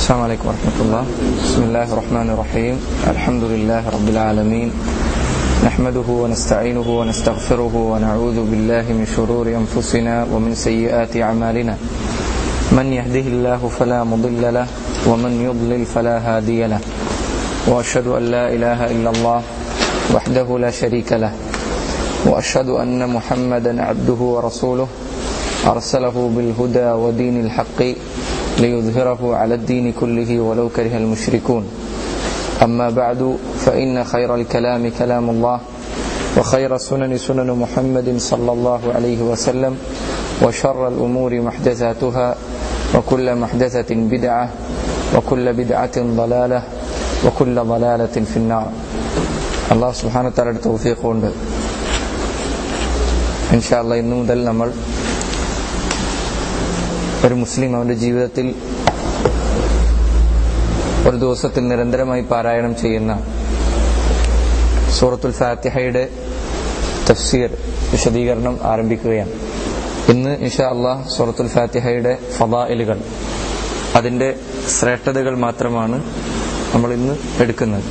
السلام عليكم ورحمة الله بسم الله الرحمن الرحيم الحمد لله رب العالمين نحمده ونستعينه ونستغفره ونعوذ بالله من شرور أنفسنا ومن سيئات أعمالنا من يهده الله فلا مضل له ومن يضلل فلا هادي له وأشهد أن لا إله إلا الله وحده لا شريك له وأشهد أن محمدا عبده ورسوله أرسله بالهدى ودين الحق ليظهره على الدين كله ولو كره المشركون أما بعد فإن خير الكلام كلام الله وخير السنن سنن محمد صلى الله عليه وسلم وشر الأمور محدثاتها وكل محدثة بدعة وكل بدعة ضلالة وكل ضلالة في النار الله سبحانه وتعالى توفيق കൊണ്ട് ഇൻഷാല്ല ഇന്നു മുതൽ നമ്മൾ ഒരു മുസ്ലിം അവന്റെ ജീവിതത്തിൽ ഒരു ദിവസത്തിൽ നിരന്തരമായി പാരായണം ചെയ്യുന്ന സൂറത്തുൽ ഫാത്തിഹയുടെ തഫ്സീർ വിശദീകരണം ആരംഭിക്കുകയാണ് ഇന്ന് ഇൻഷാ അള്ളാഹ് സൂറത്തുൽ ഫാത്തിഹയുടെ ഫലായിലുകൾ അതിന്റെ ശ്രേഷ്ഠതകൾ മാത്രമാണ് നമ്മൾ ഇന്ന് എടുക്കുന്നത്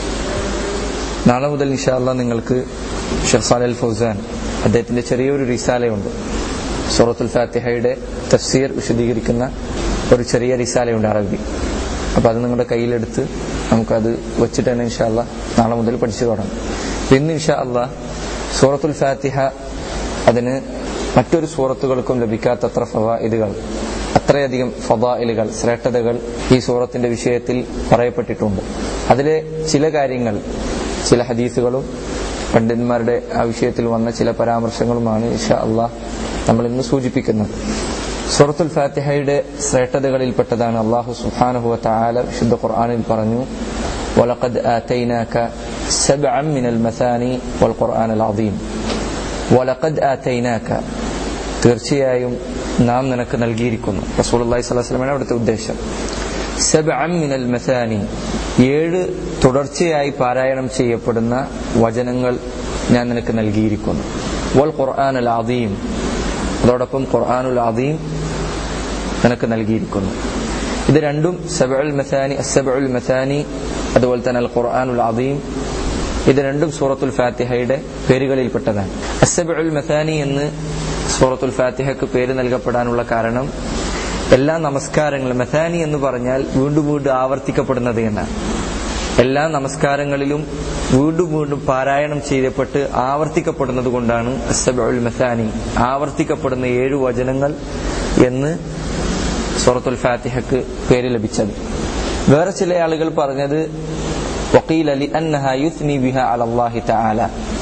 നാളെ മുതൽ ഇൻഷാ അള്ളാഹ് നിങ്ങൾക്ക് ഷെർസാൽ അൽ ഫൗസാൻ അദ്ദേഹത്തിന്റെ ചെറിയൊരു റിസാലയുണ്ട് സൂറത്തുൽ ഫാത്തിഹയുടെ തഫ്സീർ വിശദീകരിക്കുന്ന ഒരു ചെറിയ റിസാലയുണ്ട് അറബി അപ്പൊ അത് നിങ്ങളുടെ കയ്യിലെടുത്ത് നമുക്കത് വെച്ചിട്ട് തന്നെ ഇൻഷാല്ല നാളെ മുതൽ പഠിച്ചു തുടങ്ങും ഇന്ന് ഇൻഷാ അല്ല സൂറത്തുൽ ഫാത്തിഹ അതിന് മറ്റൊരു സൂറത്തുകൾക്കും ലഭിക്കാത്തത്ര ഫവായിലുകൾ അത്രയധികം ഫവായിലുകൾ ശ്രേഷ്ഠതകൾ ഈ സൂറത്തിന്റെ വിഷയത്തിൽ പറയപ്പെട്ടിട്ടുണ്ട് അതിലെ ചില കാര്യങ്ങൾ ചില ഹദീസുകളും പണ്ഡിതന്മാരുടെ ആ വിഷയത്തിൽ വന്ന ചില പരാമർശങ്ങളുമാണ് ഇഷാ അള്ളാഹ് നമ്മൾ ഇന്ന് സൂചിപ്പിക്കുന്നത് സൂറത്തുൽ ഫാത്തിഹയുടെ ശ്രേഷ്ഠതകളിൽപ്പെട്ടതാണ് അള്ളാഹു സുബ്ഹാനഹു വതആല വിശുദ്ധ ഖുർആനിൽ പറഞ്ഞു ولقد آتيناك سبعا من المثاني والقرآن العظيم ولقد آتيناك തീർച്ചയായും നാം നിനക്ക് നൽകിയിരിക്കുന്നു റസൂൽ അള്ളഹി സ്വലാസ്ലമാണ് അവിടുത്തെ ഉദ്ദേശം സബഅം മിനൽ മസാനി ഏഴ് തുടർച്ചയായി പാരായണം ചെയ്യപ്പെടുന്ന വചനങ്ങൾ ഞാൻ നിനക്ക് നൽകിയിരിക്കുന്നു വൽ ഖുർആൻ അൽ അദീം അതോടൊപ്പം ഖുർആനുൽ അദീം നിനക്ക് നൽകിയിരിക്കുന്നു ഇത് രണ്ടും സബഉൽ മസാനി അസബഉൽ മസാനി അതുപോലെ തന്നെ അൽ ഖുർആനുൽ അദീം ഇത് രണ്ടും സൂറത്തുൽ ഫാത്തിഹയുടെ പേരുകളിൽപ്പെട്ടതാണ് അസബഉൽ മസാനി എന്ന് സൂറത്തുൽ ഫാത്തിഹക്ക് പേര് നൽകപ്പെടാനുള്ള കാരണം എല്ലാ നമസ്കാരങ്ങളും മസാനി എന്ന് പറഞ്ഞാൽ വീണ്ടും വീണ്ടും ആവർത്തിക്കപ്പെടുന്നത് എന്നാണ് എല്ലാ നമസ്കാരങ്ങളിലും വീണ്ടും വീണ്ടും പാരായണം ചെയ്യപ്പെട്ട് ആവർത്തിക്കപ്പെടുന്നത് കൊണ്ടാണ് അസബുൽ മസാനി ആവർത്തിക്കപ്പെടുന്ന ഏഴു വചനങ്ങൾ എന്ന് സൂറത്തുൽ ഫാത്തിഹക്ക് പേര് ലഭിച്ചത് വേറെ ചില ആളുകൾ പറഞ്ഞത് വക്കീൽ അലി അന്നഹ യുസ്നി ബിഹ അലല്ലാഹി തആല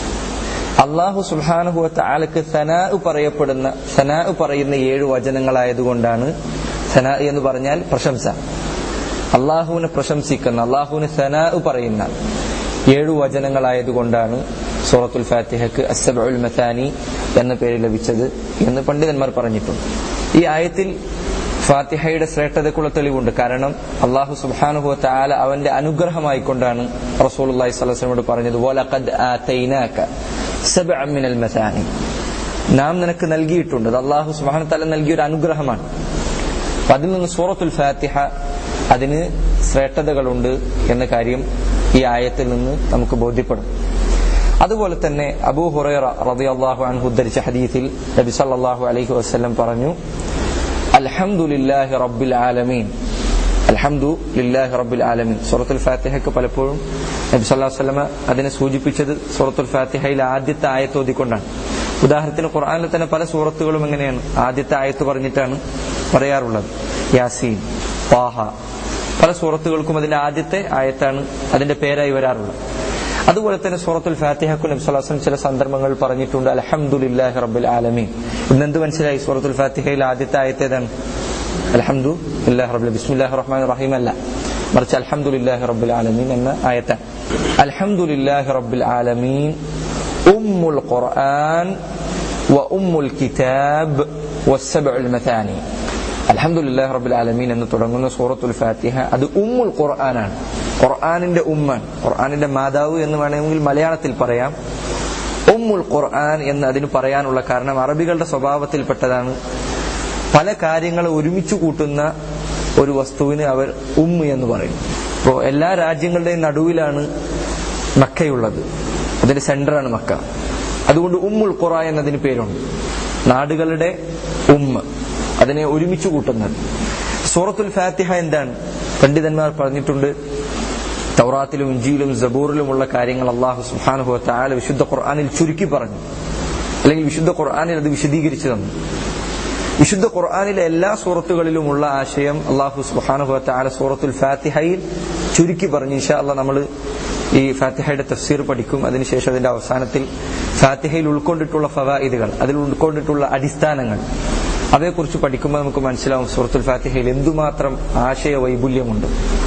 അള്ളാഹു സുബ്ഹാനഹു തആലക്ക് സനാ പറയപ്പെടുന്ന സനാ പറയുന്ന ഏഴ് വചനങ്ങളായതുകൊണ്ടാണ് സനാ എന്ന് പറഞ്ഞാൽ പ്രശംസ അള്ളാഹുവിനെ പ്രശംസിക്കുന്ന അള്ളാഹുവിന് സനാ പറയുന്ന ഏഴു വചനങ്ങളായതുകൊണ്ടാണ് സൂറത്തുൽ ഫാത്തിഹക്ക് അസബുൽ മസാനി എന്ന പേര് ലഭിച്ചത് എന്ന് പണ്ഡിതന്മാർ പറഞ്ഞിട്ടുണ്ട് ഈ ആയത്തിൽ ഫാത്തിഹയുടെ ശ്രേഷ്ഠതക്കുള്ള തെളിവുണ്ട് കാരണം അള്ളാഹു സുബാനുഹു താല അവന്റെ അനുഗ്രഹമായിക്കൊണ്ടാണ് റസൂൽ അള്ളഹി സ്വലമോട് പറഞ്ഞത് മിനൽ മസാനി നാം നിനക്ക് നൽകിയിട്ടുണ്ട് അത് അള്ളാഹു സുബാനു തല നൽകിയ ഒരു അനുഗ്രഹമാണ് അതിൽ നിന്ന് സൂറത്തുൽ ഫാത്തിഹ അതിന് ശ്രേഷ്ഠതകളുണ്ട് എന്ന കാര്യം ഈ ആയത്തിൽ നിന്ന് നമുക്ക് ബോധ്യപ്പെടും അതുപോലെ തന്നെ അബൂ ഹുറൈറ റളിയല്ലാഹു അൻഹു ഉദ്ധരിച്ച ഹദീസിൽ നബി സല്ലല്ലാഹു അലൈഹി വസല്ലം പറഞ്ഞു അൽഹംദുലില്ലാഹി റബ്ബിൽ ആലമീൻ അൽഹംദു ലില്ലാഹി റബ്ബിൽ ആലമീൻ സൂറത്തുൽ ഫാത്തിഹയ്ക്ക് പലപ്പോഴും നബി സല്ലല്ലാഹു അലൈഹി വസല്ലം അതിനെ സൂചിപ്പിച്ചത് സൂറത്തുൽ ഫാത്തിഹയിലെ ആദ്യത്തെ ആയത്ത് ഓതിക്കൊണ്ടാണ് ഉദാഹരണത്തിന് ഖുർആനിൽ തന്നെ പല സൂറത്തുകളും എങ്ങനെയാണ് ആദ്യത്തെ ആയത്ത് പറഞ്ഞിട്ടാണ് പറയാറുള്ളത് യാസീൻ പാഹ പല സൂറത്തുകൾക്കും അതിന്റെ ആദ്യത്തെ ആയത്താണ് അതിന്റെ പേരായി വരാറുള്ളത് അതുപോലെ തന്നെ സൂറത്തുൽ ഫാത്തിഹക്കു നബ്സലാസം ചില സന്ദർഭങ്ങൾ പറഞ്ഞിട്ടുണ്ട് അലഹമുല്ലാഹി റബ്ബുൽ ആലമീൻ ഇന്നെന്ത് മനസ്സിലായി സൂറത്തുൽ ഫാത്തിഹയിൽ ആദ്യത്തെ ആയത്തേതാണ് അലഹമുദു ഇല്ലാഹി റബ്ബുൽ ബിസ്മില്ലാഹി റഹ്മാൻ റഹീം അല്ല മറിച്ച് അലഹമുല്ലാഹി റബ്ബുൽ ആലമീൻ എന്ന ആയത്താണ് അലഹമുല്ലാഹി റബ്ബുൽ ആലമീൻ ഉമ്മുൽ ഖുർആൻ വ ഉമ്മുൽ കിതാബ് വസ്സബഉൽ മഥാനി അലഹമുല്ലാ റബ്ബുൽ ആലമീൻ എന്ന് തുടങ്ങുന്ന സൂറത്തുൽ ഫാത്തിഹ അത് ഉമ്മുൽ ഖുർആനാണ് ഖുർആാനിന്റെ ഉമ്മൻ ഖുർആാനിന്റെ മാതാവ് എന്ന് വേണമെങ്കിൽ മലയാളത്തിൽ പറയാം ഉമ്മുൽ ഖുർആൻ എന്ന് അതിന് പറയാനുള്ള കാരണം അറബികളുടെ സ്വഭാവത്തിൽപ്പെട്ടതാണ് പല കാര്യങ്ങൾ ഒരുമിച്ച് കൂട്ടുന്ന ഒരു വസ്തുവിന് അവർ ഉമ്മ എന്ന് പറയും അപ്പോൾ എല്ലാ രാജ്യങ്ങളുടെയും നടുവിലാണ് മക്കയുള്ളത് അതിന്റെ സെന്ററാണ് മക്ക അതുകൊണ്ട് ഉമ്മുൽ ഖുറ എന്നതിന് പേരുണ്ട് നാടുകളുടെ ഉമ്മ അതിനെ ഒരുമിച്ച് കൂട്ടുന്നത് സൂറത്തുൽ ഫാത്തിഹ എന്താണ് പണ്ഡിതന്മാർ പറഞ്ഞിട്ടുണ്ട് തൗറാത്തിലും ഇഞ്ചിയിലും ജബൂറിലുമുള്ള കാര്യങ്ങൾ അള്ളാഹു സുഹാനുഭവ താല വിശുദ്ധ ഖുർആാനിൽ ചുരുക്കി പറഞ്ഞു അല്ലെങ്കിൽ വിശുദ്ധ ഖുർആാനിൽ അത് വിശദീകരിച്ചു തന്നു വിശുദ്ധ ഖുർആാനിലെ എല്ലാ സൂറത്തുകളിലുമുള്ള ആശയം അള്ളാഹു സുഹാനുഭവ താല സൂറത്തുൽ ഫാത്തിഹയിൽ ചുരുക്കി പറഞ്ഞു ഇൻഷാ അള്ളാഹ് നമ്മൾ ഈ ഫാത്തിഹയുടെ തഫ്സീർ പഠിക്കും അതിനുശേഷം അതിന്റെ അവസാനത്തിൽ ഫാത്തിഹയിൽ ഉൾക്കൊണ്ടിട്ടുള്ള ഫവായിദുകൾ അതിൽ ഉൾക്കൊണ്ടിട്ടുള്ള അടിസ്ഥാനങ്ങൾ അവയെക്കുറിച്ച് പഠിക്കുമ്പോൾ നമുക്ക് മനസ്സിലാവും സൂറത്തുൽ ഫാത്തിഹയിൽ എന്തുമാത്രം ആശയ വൈപുല്യമുണ്ട്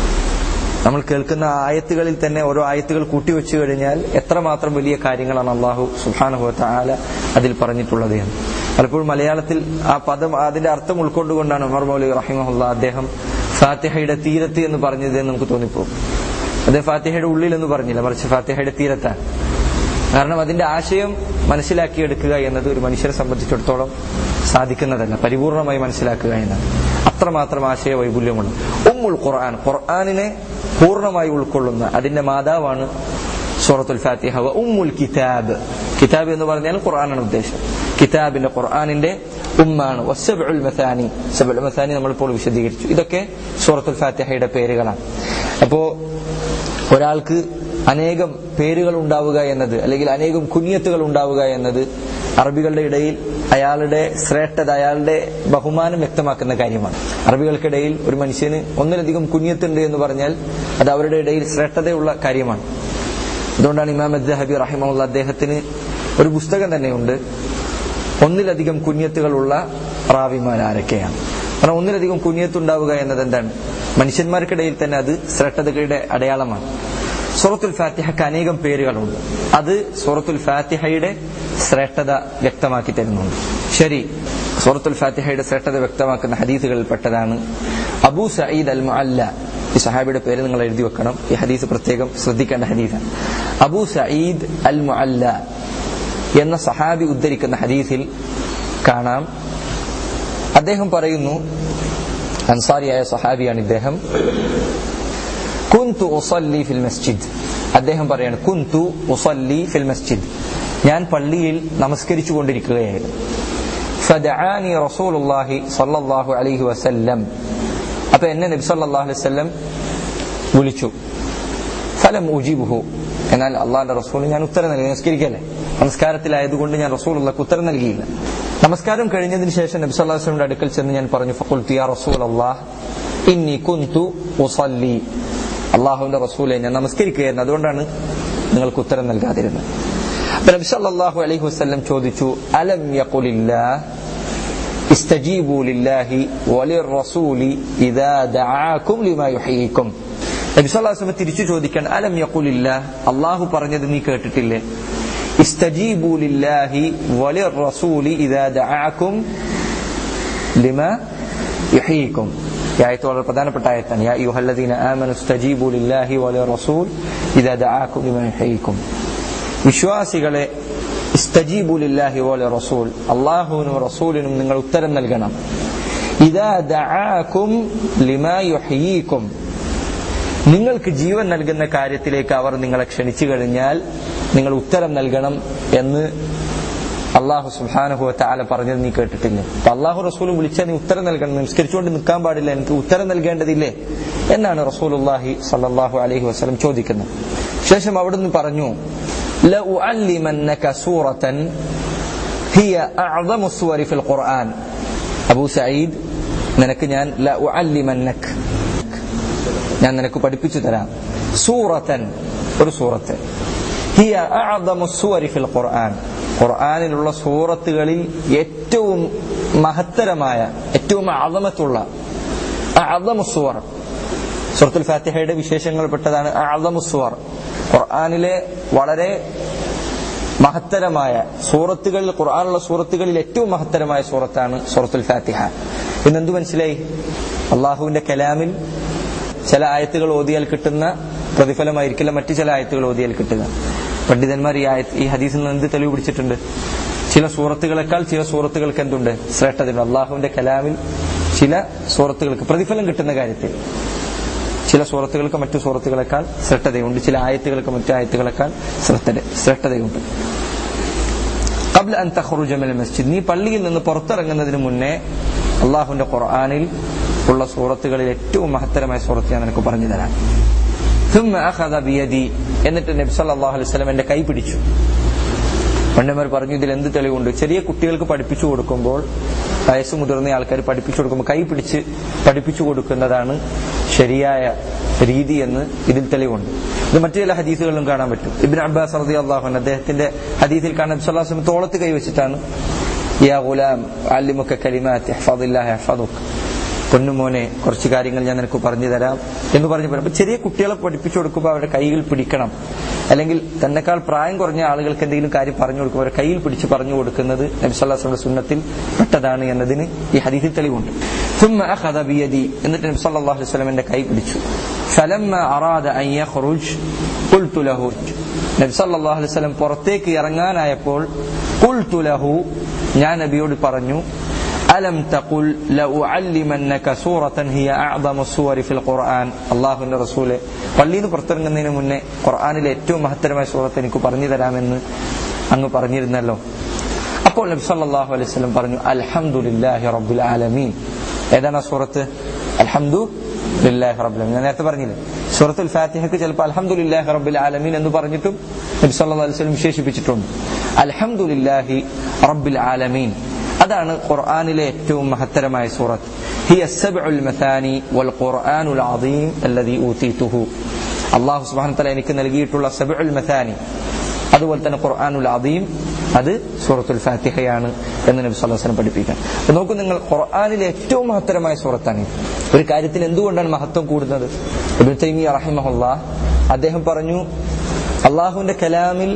നമ്മൾ കേൾക്കുന്ന ആയത്തുകളിൽ തന്നെ ഓരോ ആയത്തുകൾ കൂട്ടിവെച്ചു കഴിഞ്ഞാൽ എത്രമാത്രം വലിയ കാര്യങ്ങളാണ് അള്ളാഹു സുഹാനുഭവത്ത ആല അതിൽ പറഞ്ഞിട്ടുള്ളത് എന്ന് പലപ്പോഴും മലയാളത്തിൽ ആ പദം അതിന്റെ അർത്ഥം ഉൾക്കൊണ്ടുകൊണ്ടാണ് ഉമർ മൗലി റഹിമഹുല്ല അദ്ദേഹം ഫാത്തിഹയുടെ തീരത്ത് എന്ന് പറഞ്ഞത് എന്ന് നമുക്ക് തോന്നിപ്പോകും അദ്ദേഹം ഫാത്തിഹയുടെ ഉള്ളിൽ എന്ന് പറഞ്ഞില്ല മറിച്ച് ഫാത്തിഹയുടെ തീരത്താണ് കാരണം അതിന്റെ ആശയം മനസ്സിലാക്കിയെടുക്കുക എന്നത് ഒരു മനുഷ്യരെ സംബന്ധിച്ചിടത്തോളം സാധിക്കുന്നതല്ല പരിപൂർണമായി മനസ്സിലാക്കുക എന്നത് അത്രമാത്രം ആശയ വൈപുല്യമുണ്ട് ഉമ്മുൽ ഖുർആൻ ഖുർആാനിനെ പൂർണ്ണമായി ഉൾക്കൊള്ളുന്ന അതിന്റെ മാതാവാണ് സൂറത്തുൽ ഫാത്തിഹ വ ഉമ്മുൽ കിതാബ് കിതാബ് എന്ന് പറഞ്ഞാൽ ഖുർആനാണ് ഉദ്ദേശം കിതാബിന്റെ ഖുർആാനിന്റെ ഉമ്മാണ് വസ്സബുൽ മസാനി സബുൽ മസാനി നമ്മളിപ്പോൾ വിശദീകരിച്ചു ഇതൊക്കെ സൂറത്തുൽ ഫാത്തിഹയുടെ പേരുകളാണ് അപ്പോ ഒരാൾക്ക് അനേകം പേരുകൾ ഉണ്ടാവുക എന്നത് അല്ലെങ്കിൽ അനേകം കുഞ്ഞത്തുകൾ ഉണ്ടാവുക എന്നത് അറബികളുടെ ഇടയിൽ അയാളുടെ ശ്രേഷ്ഠത അയാളുടെ ബഹുമാനം വ്യക്തമാക്കുന്ന കാര്യമാണ് അറബികൾക്കിടയിൽ ഒരു മനുഷ്യന് ഒന്നിലധികം കുഞ്ഞത്തുണ്ട് എന്ന് പറഞ്ഞാൽ അത് അവരുടെ ഇടയിൽ ശ്രേഷ്ഠതയുള്ള കാര്യമാണ് അതുകൊണ്ടാണ് ഇമാം അദ്ഹബി റഹിമുള്ള അദ്ദേഹത്തിന് ഒരു പുസ്തകം തന്നെയുണ്ട് ഒന്നിലധികം കുഞ്ഞത്തുകളുള്ള റാവിമാർ ആരൊക്കെയാണ് കാരണം ഒന്നിലധികം കുഞ്ഞത്തുണ്ടാവുക എന്നത് എന്താണ് മനുഷ്യന്മാർക്കിടയിൽ തന്നെ അത് ശ്രേഷ്ഠതയുടെ അടയാളമാണ് സൂറത്തുൽ ഫാത്തിഹക്ക് അനേകം പേരുകളുണ്ട് അത് സൂറത്തുൽ ഫാത്തിഹയുടെ ശ്രേഷ്ഠത വ്യക്തമാക്കി തരുന്നുണ്ട് ശരി സൂറത്തുൽ ഫാത്തിഹയുടെ ശ്രേഷ്ഠത വ്യക്തമാക്കുന്ന ഹദീസുകളിൽ പെട്ടതാണ് അബൂ സയ്യിദ് അൽ മുഅല്ല ഈ സഹാബിയുടെ പേര് നിങ്ങൾ എഴുതി വെക്കണം ഈ ഹദീസ് പ്രത്യേകം ശ്രദ്ധിക്കേണ്ട ഹദീസാണ് അബൂ സയ്യിദ് അൽ മുഅല്ല എന്ന സഹാബി ഉദ്ധരിക്കുന്ന ഹദീസിൽ കാണാം അദ്ദേഹം പറയുന്നു അൻസാരിയായ സഹാബിയാണ് ഇദ്ദേഹം കുന്തു ഉസല്ലി ഫിൽ മസ്ജിദ് അദ്ദേഹം പറയാണ് കുന്തു ഉസല്ലി ഫിൽ മസ്ജിദ് ഞാൻ പള്ളിയിൽ നമസ്കരിച്ചു കൊണ്ടിരിക്കുകയായിരുന്നു ഫദആനി റസൂലുള്ളാഹി സ്വല്ലല്ലാഹു അലൈഹി വസല്ലം അപ്പൊ എന്നെ നബി സല്ലല്ലാഹു അലൈഹി വസല്ലം വിളിച്ചു ഫലം ഉജീബുഹു എന്നാൽ അള്ളാഹിന്റെ റസൂൽ ഞാൻ ഉത്തരം നൽകി നമസ്കരിക്കല്ലേ നമസ്കാരത്തിലായതുകൊണ്ട് ഞാൻ റസൂലുള്ളാഹ് ഉത്തരം നൽകിയില്ല നമസ്കാരം കഴിഞ്ഞതിന് ശേഷം നബി സല്ലല്ലാഹു അലൈഹി വസല്ലമയുടെ അടുക്കൽ ചെന്ന് ഞാൻ പറഞ്ഞു ഫഖുൽതു യാ റസൂലല്ലാഹ് ഇന്നി കുന്തു ഉസല്ലി അള്ളാഹുവിന്റെ റസൂലെ ഞാൻ നമസ്കരിക്കുകയായിരുന്നു അതുകൊണ്ടാണ് നിങ്ങൾക്ക് ഉത്തരം നൽകാതിരുന്നത് അപ്പൊ നബി സല്ലല്ലാഹു അലൈഹി വസല്ലം ചോദിച്ചു അലം യഖുലില്ലാഹ് استجيبوا لله وللرسول إذا دعاكم لما يحييكم നബി സല്ലല്ലാഹു അലൈഹി വസല്ലം തിരിച്ചു ചോദിക്കാൻ അലം യഖുലില്ല അള്ളാഹു പറഞ്ഞത് നീ കേട്ടിട്ടില്ലേ ഇസ്തജീബു ലില്ലാഹി വലിർറസൂലി ഇദാ ദഅഅകും ലിമാ യുഹീക്കും ഈ ആയത്ത് വളരെ പ്രധാനപ്പെട്ട ആയത്താണ് യാ അയ്യുഹല്ലദീന ആമനു ഇസ്തജീബു ലില്ലാഹി വലിർറസൂൽ ഇദാ ദഅഅകും ലിമാ യുഹീക്കും വിശ്വാസികളെ ഇസ്തജീബു ലില്ലാഹി വലിർറസൂൽ അല്ലാഹുവിനും റസൂലിനും നിങ്ങൾ ഉത്തരം നൽകണം ഇദാ ദഅഅകും ലിമാ യുഹീക്കും നിങ്ങൾക്ക് ജീവൻ നൽകുന്ന കാര്യത്തിലേക്ക് അവർ നിങ്ങളെ ക്ഷണിച്ചു കഴിഞ്ഞാൽ നിങ്ങൾ ഉത്തരം നൽകണം എന്ന് അള്ളാഹു സുബാനുഹു താല പറഞ്ഞത് നീ കേട്ടിട്ടില്ലേ അപ്പൊ അള്ളാഹു റസൂൽ വിളിച്ചാൽ നീ ഉത്തരം നൽകണം നിസ്കരിച്ചുകൊണ്ട് നിൽക്കാൻ പാടില്ല എനിക്ക് ഉത്തരം നൽകേണ്ടതില്ലേ എന്നാണ് റസൂൽ അള്ളാഹി സല്ലാഹു അലൈഹി വസ്ലം ചോദിക്കുന്നത് ശേഷം അവിടുന്ന് പറഞ്ഞു لأعلمنك سورة هي أعظم السور في القرآن أبو سعيد നിനക്ക് ഞാൻ لأعلمنك ഞാൻ നിനക്ക് പഠിപ്പിച്ചു തരാം സൂറത്തൻ ഒരു സൂറത്ത് ഹിയ അഅദമു സുവരി ഫിൽ ഖുർആൻ ഖുർആനിലുള്ള സൂറത്തുകളിൽ ഏറ്റവും മഹത്തരമായ ഏറ്റവും അളമത്തുള്ള അഅദമു സുവർ സൂറത്തുൽ ഫാത്തിഹയുടെ വിശേഷങ്ങൾപ്പെട്ടതാണ് അഅദമു സുവർ ഖുർആനിലെ വളരെ മഹത്തരമായ സൂറത്തുകളിൽ ഖുർആനുള്ള സൂറത്തുകളിൽ ഏറ്റവും മഹത്തരമായ സൂറത്താണ് സൂറത്തുൽ ഫാത്തിഹ ഇന്നെന്ത് മനസ്സിലായി അള്ളാഹുവിന്റെ കലാമിൽ ചില ആയത്തുകൾ ഓതിയാൽ കിട്ടുന്ന പ്രതിഫലമായിരിക്കില്ല മറ്റു ചില ആയത്തുകൾ ഓതിയാൽ കിട്ടുക പണ്ഡിതന്മാർ ഈ ആയ ഈ ഹദീസിൽ നിന്ന് എന്ത് തെളിവ് പിടിച്ചിട്ടുണ്ട് ചില സൂറത്തുകളെക്കാൾ ചില സൂറത്തുകൾക്ക് എന്തുണ്ട് ശ്രേഷ്ഠതയുണ്ട് അള്ളാഹുവിന്റെ കലാമിൽ ചില സൂറത്തുകൾക്ക് പ്രതിഫലം കിട്ടുന്ന കാര്യത്തിൽ ചില സൂറത്തുകൾക്ക് മറ്റു സൂറത്തുകളെക്കാൾ ശ്രദ്ധതയുണ്ട് ചില ആയത്തുകൾക്ക് മറ്റു ആയത്തുകളെക്കാൾ ശ്രദ്ധ ശ്രദ്ധതയുണ്ട് قبل أن تخرج من المسجد നീ പള്ളിയിൽ നിന്ന് പുറത്തിറങ്ങുന്നതിന് മുന്നേ അള്ളാഹുവിന്റെ ഖുർആനിൽ ഉള്ള സൂറത്തുകളിൽ ഏറ്റവും മഹത്തരമായ സൂറത്ത് ഞാൻ നിനക്ക് പറഞ്ഞു തരാം ثم أخذ بيدي എന്നിട്ട് നബി സല്ലല്ലാഹു അലൈഹി വസല്ലം എന്റെ കൈ പിടിച്ചു പണ്ടന്മാർ പറഞ്ഞു ഇതിൽ എന്ത് തെളിവുണ്ട് ചെറിയ കുട്ടികൾക്ക് പഠിപ്പിച്ചു കൊടുക്കുമ്പോൾ വയസ്സ് മുതിർന്ന ആൾക്കാർ പഠിപ്പിച്ചു കൊടുക്കുമ്പോൾ കൈ പിടിച്ച് പഠിപ്പിച്ചു കൊടുക്കുന്നതാണ് ശരിയായ രീതി എന്ന് ഇതിൽ തെളിവുണ്ട് ഇത് മറ്റു ചില ഹദീസുകളിലും കാണാൻ പറ്റും ഇബിൻ അബ്ബാസ് റതി അള്ളാഹു അദ്ദേഹത്തിന്റെ ഹദീസിൽ കാണാൻ സല്ലാസ്ലം തോളത്ത് കൈവച്ചിട്ടാണ് യാ ഗുലാം അല്ലിമുക്ക കലിമാത്ത് ഹഫദില്ലാഹി ഹഫദുക്ക് പൊന്നുമോനെ കുറച്ച് കാര്യങ്ങൾ ഞാൻ നിനക്ക് പറഞ്ഞു തരാം എന്ന് പറഞ്ഞു പറയും അപ്പൊ ചെറിയ കുട്ടികളെ പഠിപ്പിച്ചു കൊടുക്കുമ്പോൾ അവരുടെ കൈകൾ പിടിക്കണം അല്ലെങ്കിൽ തന്നെക്കാൾ പ്രായം കുറഞ്ഞ ആളുകൾക്ക് എന്തെങ്കിലും കാര്യം പറഞ്ഞു കൊടുക്കുമ്പോൾ അവരുടെ കയ്യിൽ പിടിച്ച് പറഞ്ഞു കൊടുക്കുന്നത് നബിസ്വല്ലാസ്ലയുടെ സുന്നത്തിൽ പെട്ടതാണ് എന്നതിന് ഈ ഹദീസിൽ തെളിവുണ്ട് ثم أخذ بيدي എന്നിട്ട് നബി സല്ലല്ലാഹു അലൈഹി വസല്ലം എന്റെ കൈ പിടിച്ചു فلما أراد أن يخرج قلت له നബി സല്ലല്ലാഹു അലൈഹി വസല്ലം പുറത്തേക്ക് ഇറങ്ങാനായപ്പോൾ قلت له ഞാൻ നബിയോട് പറഞ്ഞു അലം തഖുൽ ലഉഅല്ലിമന്നക സൂറത്തൻ ഹിയ അഅദമു സൂവരി ഫിൽ ഖുർആൻ അല്ലാഹുവിന്റെ റസൂലെ പള്ളിയിൽ നിന്ന് പുറത്തിറങ്ങുന്നതിന് മുന്നേ ഖുർആനിലെ ഏറ്റവും മഹത്തരമായ സൂറത്ത് എനിക്ക് പറഞ്ഞു തരാമെന്ന് അങ്ങ് പറഞ്ഞിരുന്നല്ലോ അപ്പോൾ നബി സല്ലല്ലാഹു അലൈഹി വസല്ലം പറഞ്ഞു അൽഹംദുലില്ലാഹി റബ്ബിൽ ആലമീൻ ഏതാണ് ആ സൂറത്ത് അൽഹംദു ലില്ലാഹി റബ്ബിൽ ആലമീൻ ഞാൻ നേരത്തെ പറഞ്ഞില്ലേ സൂറത്തുൽ ഫാത്തിഹക്ക് ചിലപ്പോൾ അൽഹംദുലില്ലാഹി റബ്ബിൽ ആലമീൻ എന്ന് പറഞ്ഞിട്ടും നബി സല്ലല്ലാഹു അലൈഹി വസല്ലം വിശേഷിപ്പിച്ചിട്ടുണ്ട് അൽഹംദുലില്ലാഹി റബ്ബിൽ ആലമീൻ അതാണ് ഖുർആനിലെ ഏറ്റവും മഹത്തരമായ സൂറത്ത് هي السبع المثاني والقرآن العظيم الذي أوتيته അള്ളാഹു സുബ്ഹാനഹു വതആല എനിക്ക് നൽകിയിട്ടുള്ള സബഉൽ മഥാനി അതുപോലെ തന്നെ ഖുർആനുൽ അദീം അത് സൂറത്തുൽ ഫാത്തിഹയാണ് എന്ന് നബി സല്ലല്ലാഹു അലൈഹി വസല്ലം പഠിപ്പിക്കാൻ അപ്പോൾ നോക്കൂ നിങ്ങൾ ഖുർആനിലെ ഏറ്റവും മഹത്തരമായ സൂറത്താണ് ഇത്. ഒരു കാര്യത്തിന് എന്തുകൊണ്ടാണ് മഹത്വം കൂടുന്നത് ഇബ്നു തൈമിയ റഹിമഹുല്ലാ അദ്ദേഹം പറഞ്ഞു അള്ളാഹുവിന്റെ കലാമിൽ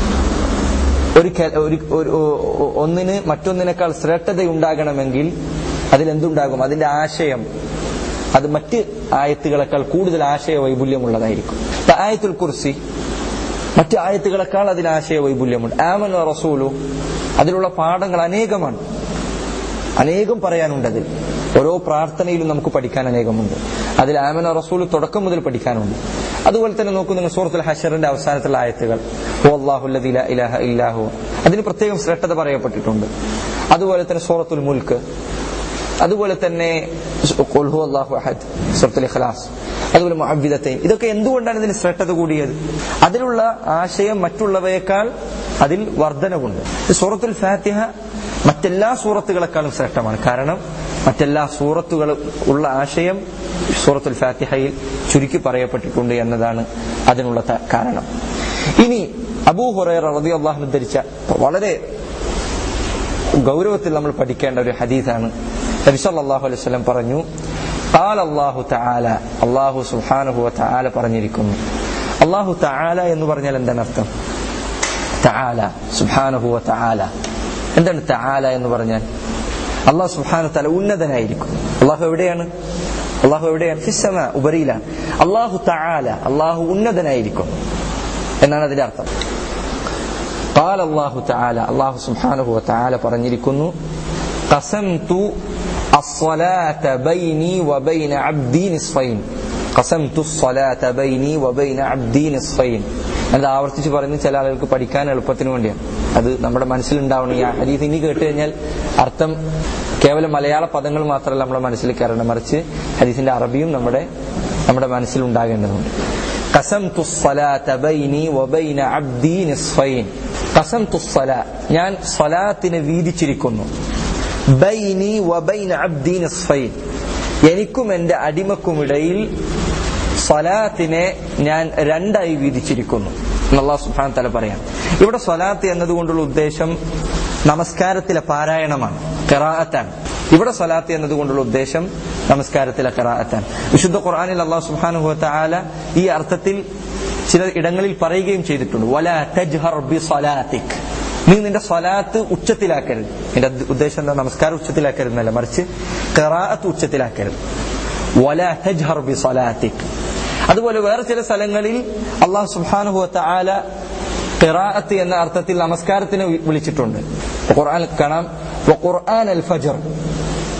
ഒരു ക- ഒരു ഒരു- ഒ- ഒന്നിന് മറ്റൊന്നിനേക്കാൾ ശ്രേഷ്ഠതയുണ്ടാകണമെങ്കിൽ അതിലെന്തുണ്ടാകും അതിന്റെ ആശയം അത് മറ്റ് ആയത്തുകളെക്കാൾ കൂടുതൽ ആശയ വൈപുല്യമുള്ളതായിരിക്കും ഇപ്പൊ ആയത്തുൽ കുർസി മറ്റ് ആയത്തുകളെക്കാൾ അതിന് ആശയ വൈപുല്യമുണ്ട് ആമൻ റസൂലു അതിലുള്ള പാഠങ്ങൾ അനേകമാണ് അനേകം പറയാനുണ്ട് അതിൽ ഓരോ പ്രാർത്ഥനയിലും നമുക്ക് പഠിക്കാൻ അനേകമുണ്ട് അതിൽ ആമന റസൂൽ തുടക്കം മുതൽ പഠിക്കാനുണ്ട് അതുപോലെ തന്നെ നോക്കൂ നിങ്ങൾ സൂറത്തുൽ ഹഷറിന്റെ അവസാനത്തുള്ള ആയത്തുകൾ ഹു അല്ലാഹു അല്ലദീ ലാ ഇലാഹ ഇല്ലാഹു അതിന് പ്രത്യേകം ശ്രേഷ്ഠത പറയപ്പെട്ടിട്ടുണ്ട് അതുപോലെ തന്നെ സൂറത്തുൽ മുൽക്ക് അതുപോലെ തന്നെ ഖുൽ ഹു അല്ലാഹു അഹദ് സൂറത്തുൽ ഇഖ്ലാസ് അതുപോലെ മുഅവ്വിദത്തൈൻ ഇതൊക്കെ എന്തുകൊണ്ടാണ് ഇതിന് ശ്രേഷ്ഠത കൂടിയത് അതിലുള്ള ആശയം മറ്റുള്ളവയേക്കാൾ അതിൽ വർധനവുണ്ട് സൂറത്തുൽ ഫാത്തിഹ മറ്റെല്ലാ സൂറത്തുകളെക്കാളും ശ്രേഷ്ഠമാണ് കാരണം മറ്റെല്ലാ സൂറത്തുകളും ഉള്ള ആശയം സൂറത്തുൽ ഫാത്തിഹയിൽ ചുരുക്കി പറയപ്പെട്ടിട്ടുണ്ട് എന്നതാണ് അതിനുള്ള ത- കാരണം ഇനി അബൂ ഹുറൈറ റളിയല്ലാഹു അൻഹു ധരിച്ച വളരെ ഗൗരവത്തിൽ നമ്മൾ പഠിക്കേണ്ട ഒരു ഹദീസാണ് നബി സല്ലല്ലാഹു അലൈഹി വസല്ലം പറഞ്ഞു قال الله تعالى അല്ലാഹു സുബ്ഹാനഹു വ തആല പറഞ്ഞിരിക്കുന്നു അല്ലാഹു തആല എന്ന് പറഞ്ഞാൽ എന്താണ് അർത്ഥം തആല സുബ്ഹാനഹു വ തആല എന്താണ് തആല എന്ന് പറഞ്ഞാൽ അള്ളാഹു സുബ്ഹാനഹു തആല ഉന്നതനായിരിക്കും അള്ളാഹു എവിടെയാണ് അള്ളാഹു എവിടെയാണ് ഫിസ്സമ ഉപരിയിലാണ് അള്ളാഹു തആല അള്ളാഹു ഉന്നതനായിരിക്കും എന്നാണ് അതിന്റെ അർത്ഥം قال الله تعالى الله سبحانه وتعالى പറഞ്ഞിരിക്കുന്നു قسمت الصلاة بيني وبين عبدي نصفين قسمت الصلاة بيني وبين عبدي نصفين അത് ആവർത്തിച്ച് പറയുന്നത് ചില ആളുകൾക്ക് പഠിക്കാൻ എളുപ്പത്തിന് വേണ്ടിയാണ് അത് നമ്മുടെ മനസ്സിലുണ്ടാവണം ഈ ഹദീസ് ഇനി കേട്ട് കഴിഞ്ഞാൽ അർത്ഥം കേവലം മലയാള പദങ്ങൾ മാത്രമല്ല നമ്മുടെ മനസ്സിൽ കയറണം മറിച്ച് ഹദീസിന്റെ അറബിയും നമ്മുടെ നമ്മുടെ മനസ്സിൽ ഉണ്ടാകേണ്ടതുണ്ട് قسمت الصلاة بيني وبين عبدي نصفين قسمت الصلاة ഞാൻ സ്വലാത്തിനെ വീതിച്ചിരിക്കുന്നു ബൈനി വബൈന അബ്ദി നിസ്ഫൈൻ എനിക്കും എന്റെ അടിമക്കുമിടയിൽ സ്വലാത്തിനെ ഞാൻ രണ്ടായി വീതിച്ചിരിക്കുന്നു അള്ളാഹു സുബ്ഹാന തല പറയാം ഇവിടെ സ്വലാത്ത് എന്നതുകൊണ്ടുള്ള ഉദ്ദേശം നമസ്കാരത്തിലെ പാരായണമാണ് ഖിറാഅത്താണ് ഇവിടെ സ്വലാത്ത് എന്നതുകൊണ്ടുള്ള ഉദ്ദേശം നമസ്കാരത്തിലെ ഖിറാഅത്താണ് വിശുദ്ധ ഖുർആനിൽ അള്ളാഹു സുബ്ഹാനഹു വതആല ഈ അർത്ഥത്തിൽ ചില ഇടങ്ങളിൽ പറയുകയും ചെയ്തിട്ടുണ്ട് വല തജ്ഹർ ബി സ്വലാത്തിക് നീ നിന്റെ സ്വലാത്ത് ഉച്ചത്തിലാക്കരുത് നിന്റെ ഉദ്ദേശം എന്താ നമസ്കാരം ഉച്ചത്തിലാക്കരുതെന്നല്ല മറിച്ച് ഖിറാഅത്ത് ഉച്ചത്തിലാക്കരുത് വല തജ്ഹർ ബി സ്വലാത്തിക് അതുപോലെ വേറെ ചില സ്ഥലങ്ങളിൽ അള്ളാഹു സുബ്ഹാനഹു വതആല ഖിറാഅത്ത് എന്ന അർത്ഥത്തിൽ നമസ്കാരത്തിന് വി- വിളിച്ചിട്ടുണ്ട് ഖുർആനിൽ കാണാം ഖുർആൻ അൽ ഫജർ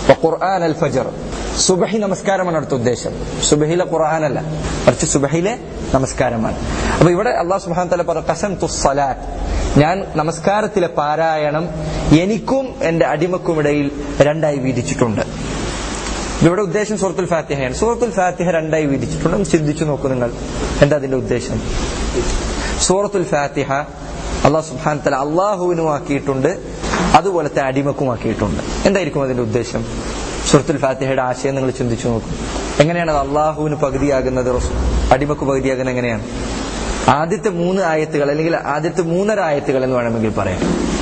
ഖുർആൻ അൽ ഫജർ സുബഹി നമസ്കാരമാണ് അടുത്ത ഉദ്ദേശം സുബഹിലെ ഖുർആനല്ല മറിച്ച് സുബഹിലെ നമസ്കാരമാണ് അപ്പൊ ഇവിടെ അള്ളാഹു സുബ്ഹാനഹു തആല പറഞ്ഞു ഖസം തുസ്സലാത്ത് ഞാൻ നമസ്കാരത്തിലെ പാരായണം എനിക്കും എന്റെ അടിമക്കും ഇടയിൽ രണ്ടായി വീതിച്ചിട്ടുണ്ട് ഇവിടെ ഉദ്ദേശം സൂറത്തുൽ ഫാത്തിഹയാണ് സൂറത്തുൽ ഫാത്തിഹ രണ്ടായി വീതിച്ചിട്ടുണ്ട് ഒന്ന് ചിന്തിച്ചു നോക്കൂ നിങ്ങൾ എന്താ അതിന്റെ ഉദ്ദേശം സൂറത്തുൽ ഫാത്തിഹ അള്ളാഹു സുബ്ഹാനഹു തആല അള്ളാഹുവിനും ആക്കിയിട്ടുണ്ട് അതുപോലത്തെ അടിമക്കും ആക്കിയിട്ടുണ്ട് എന്തായിരിക്കും അതിന്റെ ഉദ്ദേശം സൂറത്തുൽ ഫാത്തിഹയുടെ ആശയം നിങ്ങൾ ചിന്തിച്ചു നോക്കും എങ്ങനെയാണ് അത് അള്ളാഹുവിന് പകുതിയാകുന്നത് റസൂ- അടിമക്ക് പകുതിയാകുന്നത് എങ്ങനെയാണ് ആദ്യത്തെ മൂന്ന് ആയത്തുകൾ അല്ലെങ്കിൽ ആദ്യത്തെ മൂന്നര ആയത്തുകൾ എന്ന് വേണമെങ്കിൽ പറയാം